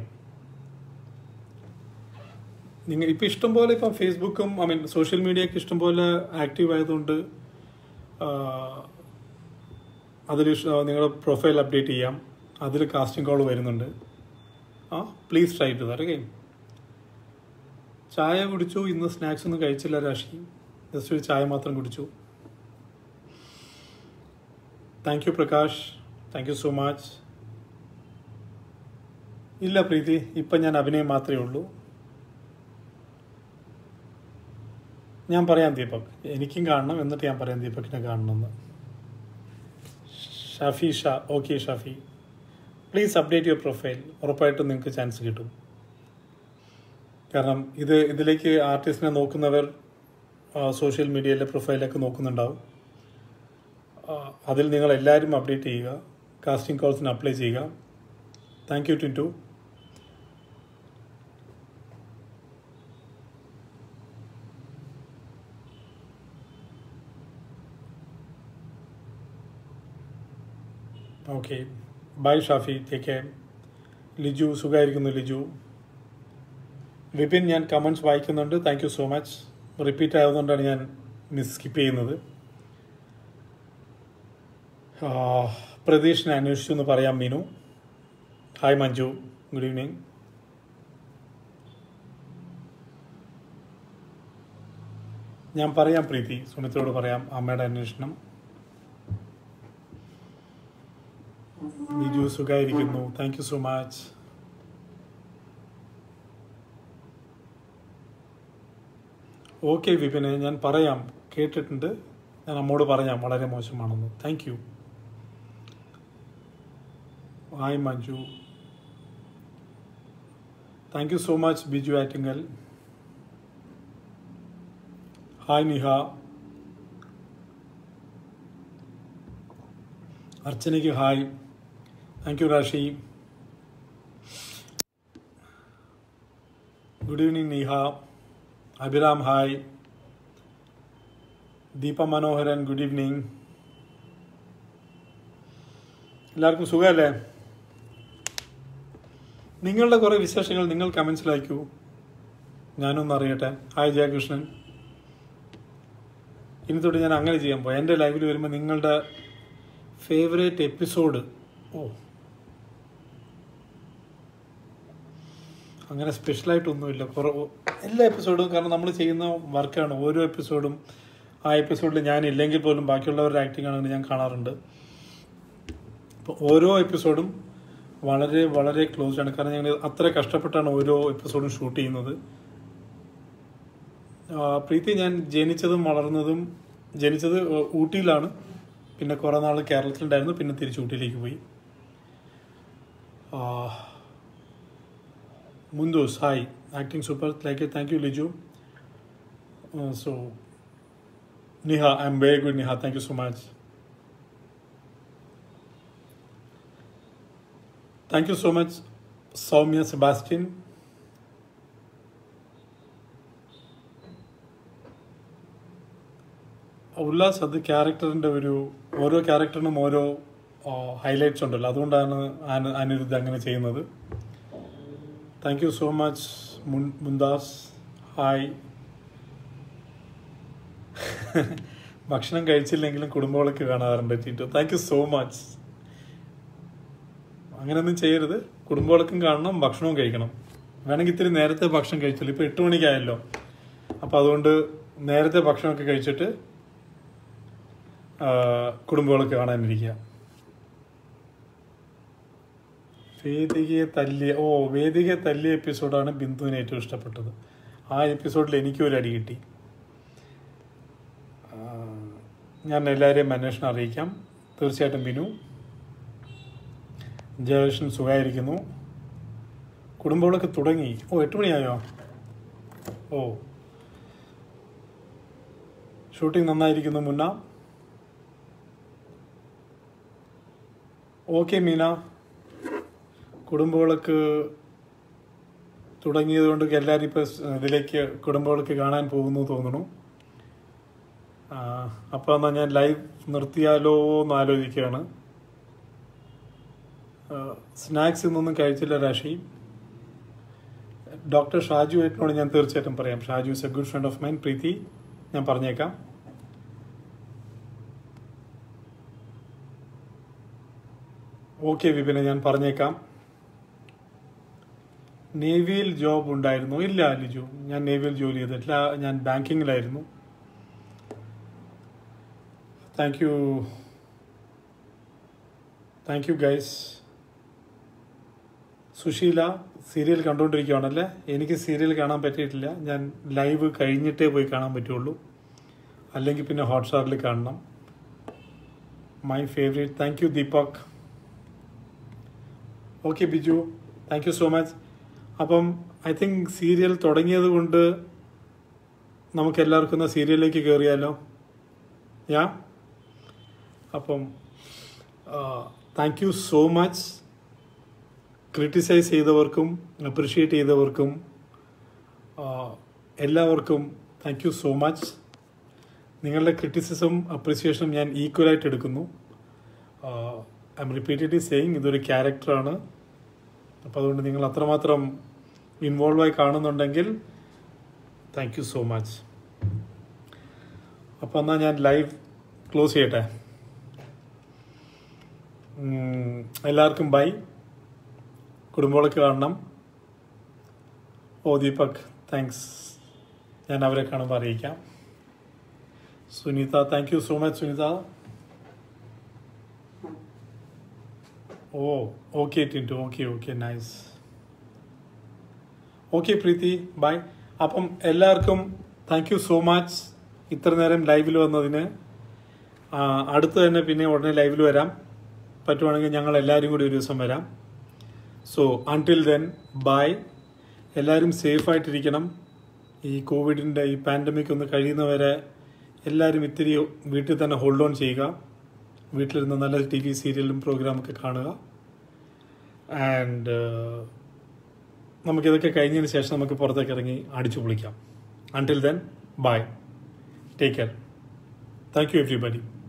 നിങ്ങൾ ഇപ്പം ഇഷ്ടംപോലെ ഇപ്പം ഫേസ്ബുക്കും ഐ മീൻ സോഷ്യൽ മീഡിയയൊക്കെ ഇഷ്ടംപോലെ ആക്റ്റീവ് ആയതുകൊണ്ട് അതിൽ നിങ്ങളുടെ പ്രൊഫൈൽ അപ്ഡേറ്റ് ചെയ്യാം അതിൽ കാസ്റ്റിംഗ് കോൾ വരുന്നുണ്ട് ആ please try to that okay ചായ കുടിച്ചു ഇന്ന് സ്നാക്സ് ഒന്നും കഴിച്ചില്ല രാശി ജസ്റ്റ് ഒരു ചായ മാത്രം കുടിച്ചു thank you Prakash thank you so much ഇല്ല പ്രീതി ഇപ്പം ഞാൻ അഭിനയം മാത്രമേ ഉള്ളൂ ഞാൻ പറയാം ദീപക് എനിക്കും കാണണം എന്നിട്ട് ഞാൻ പറയാം ദീപകിനെ കാണണമെന്ന് Shafi Shah okay Shafi please update your profile ഉറപ്പായിട്ടും നിങ്ങൾക്ക് ചാൻസ് കിട്ടും കാരണം ഇത് ഇതിലേക്ക് ആർട്ടിസ്റ്റിനെ നോക്കുന്നവർ സോഷ്യൽ മീഡിയയിലെ പ്രൊഫൈലൊക്കെ നോക്കുന്നുണ്ടാവും ആ, അതിൽ നിങ്ങൾ എല്ലാവരും അപ്ഡേറ്റ് ചെയ്യുക കാസ്റ്റിംഗ് കോൾസിന് അപ്ലൈ ചെയ്യുക thank you Tintu okay bye Shafi take care Liju സുഖമായിരിക്കുന്നു ലിജു വിപിൻ ഞാൻ കമൻസ് വായിക്കുന്നുണ്ട് thank you so much repeat ആയതുകൊണ്ടാണ് ഞാൻ മിസ് സ്കിപ്പ് ചെയ്യുന്നത് ആ, പ്രതീഷിനെ അന്വേഷിച്ചു എന്ന് പറയാം Meenu hi Manju good evening ഞാൻ പറയാം പ്രീതി സുമിത്രയോട് പറയാം അമ്മയുടെ അന്വേഷണം ബിജു സുഖമായിരിക്കുന്നു thank you so much okay വിപിനെ ഞാൻ പറയാം കേട്ടിട്ടുണ്ട് ഞാൻ അമ്മോട് പറയാം വളരെ മോശമാണെന്ന് thank you hi Manju thank you so much Biju Attingal hi Niha അർച്ചനയ്ക്ക് hi thank you Rashi good evening Niha Abhiram hi Deepa Manoharan good evening എല്ലാവർക്കും സുഖമല്ലേ നിങ്ങളുടെ കുറേ വിശേഷങ്ങൾ നിങ്ങൾ കമൻസിൽ അയക്കൂ ഞാനൊന്ന് അറിയട്ടെ ഹായ് ജയകൃഷ്ണൻ ഇനി തൊട്ട് ഞാൻ അങ്ങനെ ചെയ്യാൻ പോയി എൻ്റെ ലൈവിൽ വരുമ്പോൾ നിങ്ങളുടെ ഫേവറേറ്റ് എപ്പിസോഡ് ഓ അങ്ങനെ സ്പെഷ്യലായിട്ടൊന്നുമില്ല കുറേ എല്ലാ എപ്പിസോഡും കാരണം നമ്മൾ ചെയ്യുന്ന വർക്കാണ് ഓരോ എപ്പിസോഡും ആ എപ്പിസോഡിൽ ഞാൻ ഇല്ലെങ്കിൽ പോലും ബാക്കിയുള്ളവരുടെ ആക്ടിംഗ് ആണെങ്കിൽ ഞാൻ കാണാറുണ്ട് അപ്പോൾ ഓരോ എപ്പിസോഡും വളരെ വളരെ ക്ലോസ് ആണ് കാരണം ഞങ്ങൾ അത്ര കഷ്ടപ്പെട്ടാണ് ഓരോ എപ്പിസോഡും ഷൂട്ട് ചെയ്യുന്നത് ആ, പ്രീതി ഞാൻ ജനിച്ചതും വളർന്നതും ജനിച്ചത് ഊട്ടിയിലാണ് പിന്നെ കുറേ നാൾ കേരളത്തിലുണ്ടായിരുന്നു പിന്നെ തിരിച്ച് ഊട്ടിയിലേക്ക് പോയി ആ, Mumtaz hi acting super like thank you Liju so Niha I M very good Niha thank you so much thank you so much Soumya Sebastian Ullas അത് ക്യാരക്ടറിൻ്റെ ഒരു ഓരോ ക്യാരക്ടറിനും ഓരോ ഹൈലൈറ്റ്സ് ഉണ്ടല്ലോ അതുകൊണ്ടാണ് അന- അനിരുദ്ധ് അങ്ങനെ ചെയ്യുന്നത് thank you so much Mumtaz hi ഭക്ഷണം കഴിച്ചില്ലെങ്കിലും കുടുംബങ്ങളൊക്കെ കാണാറുണ്ട് ടീറ്റു താങ്ക് യു സോ മച്ച് അങ്ങനെയൊന്നും ചെയ്യരുത് കുടുംബങ്ങളൊക്കെ കാണണം ഭക്ഷണവും കഴിക്കണം വേണമെങ്കിൽ ഇത്തിരി നേരത്തെ ഭക്ഷണം കഴിച്ചല്ലോ ഇപ്പോൾ എട്ട് മണിക്കായല്ലോ അപ്പോൾ അതുകൊണ്ട് നേരത്തെ ഭക്ഷണമൊക്കെ കഴിച്ചിട്ട് കുടുംബങ്ങളൊക്കെ കാണാനിരിക്കുക വേദികയെ തല്ലിയ ഓ വേദികയെ തല്ലിയ എപ്പിസോഡാണ് ബിന്ദുവിന് ഏറ്റവും ഇഷ്ടപ്പെട്ടത് ആ എപ്പിസോഡിൽ എനിക്കും ഒരു അടി കിട്ടി ആ, ഞാൻ എല്ലാവരെയും അന്വേഷണം അറിയിക്കാം തീർച്ചയായിട്ടും ബിനു ജയകൃഷ്ണൻ സുഖമായിരിക്കുന്നു കുടുംബങ്ങളൊക്കെ തുടങ്ങി ഓ എട്ട് മണിയായോ ഓ ഷൂട്ടിംഗ് നന്നായിരിക്കുന്നു മുന്ന ഓക്കെ മീന കുടുംബവിളക്ക് തുടങ്ങിയത് കൊണ്ട് എല്ലാവരും ഇപ്പോൾ ഇതിലേക്ക് കുടുംബവിളക്ക് കാണാൻ പോകുന്നു തോന്നുന്നു അപ്പോൾ എന്നാൽ ഞാൻ ലൈവ് നിർത്തിയാലോ എന്ന് ആലോചിക്കുകയാണ് സ്നാക്സ് ഇന്നൊന്നും കഴിച്ചില്ല രാശി ഡോക്ടർ ഷാജു ഏട്ടനോട് ഞാൻ തീർച്ചയായിട്ടും പറയാം Shaju is a good friend of mine Preethi ഞാൻ പറഞ്ഞേക്കാം ഓക്കെ വിപിനെ ഞാൻ പറഞ്ഞേക്കാം നേവിയിൽ ജോബ് ഉണ്ടായിരുന്നു ഇല്ല ലിജു ഞാൻ നേവിയിൽ ജോലി ചെയ്തിട്ടില്ല ഞാൻ ബാങ്കിങ്ങിലായിരുന്നു thank you thank you guys Susheela serial കണ്ടുകൊണ്ടിരിക്കുകയാണല്ലേ എനിക്ക് സീരിയൽ കാണാൻ പറ്റിയിട്ടില്ല ഞാൻ ലൈവ് കഴിഞ്ഞിട്ടേ പോയി കാണാൻ പറ്റുള്ളൂ അല്ലെങ്കിൽ പിന്നെ ഹോട്ട്സ്റ്റാറിൽ കാണണം my favourite thank you Deepak okay Biju thank you so much അപ്പം ഐ തിങ്ക് സീരിയൽ തുടങ്ങിയത് കൊണ്ട് നമുക്ക് എല്ലാവർക്കും ഒന്ന് സീരിയലിലേക്ക് കയറിയാലോ യാ അപ്പം thank you so much criticise ചെയ്തവർക്കും അപ്രിഷ്യേറ്റ് ചെയ്തവർക്കും ആ, എല്ലാവർക്കും താങ്ക് യു സോ മച്ച് നിങ്ങളുടെ ക്രിറ്റിസിസം അപ്രിസിയേഷനും ഞാൻ ഈക്വലായിട്ട് എടുക്കുന്നു ഐ എം റിപ്പീറ്റഡ്ലി സെയിങ് ഇതൊരു ക്യാരക്ടറാണ് അപ്പോൾ അതുകൊണ്ട് നിങ്ങൾ അത്രമാത്രം ഇൻവോൾവ് ആയി കാണുന്നുണ്ടെങ്കിൽ താങ്ക് യു സോ മച്ച് അപ്പോൾ എന്നാൽ ഞാൻ ലൈവ് ക്ലോസ് ചെയ്യട്ടെ ഉം, എല്ലാവർക്കും ബൈ കുടുംബങ്ങളൊക്കെ കാണണം ഓ ദീപക് താങ്ക്സ് ഞാൻ അവരെ കാണുമ്പോൾ അറിയിക്കാം Sunitha thank you so much Sunitha oh okay Tintu okay okay nice okay Preethi bye അപ്പം എല്ലാവർക്കും താങ്ക് യു സോ മച്ച് ഇത്ര നേരം ലൈവിൽ വന്നതിന് ആ, അടുത്ത് തന്നെ പിന്നെ ഉടനെ ലൈവിൽ വരാം പറ്റുവാണെങ്കിൽ ഞങ്ങൾ എല്ലാവരും കൂടി ഒരു ദിവസം വരാം സോ അൺടിൽ ദെൻ ബൈ എല്ലാവരും സേഫായിട്ടിരിക്കണം ഈ കോവിഡിൻ്റെ ഈ പാൻഡമിക് ഒന്ന് കഴിയുന്നവരെ എല്ലാവരും ഇത്തിരി വീട്ടിൽ തന്നെ ഹോൾഡ് ഓൺ ചെയ്യുക വീട്ടിലിരുന്ന് നല്ല ടി വി സീരിയലും പ്രോഗ്രാമൊക്കെ കാണുക ആൻഡ് നമുക്കിതൊക്കെ കഴിഞ്ഞതിന് ശേഷം നമുക്ക് പുറത്തേക്ക് ഇറങ്ങി അടിച്ചു പൊളിക്കാം until then bye take care thank you everybody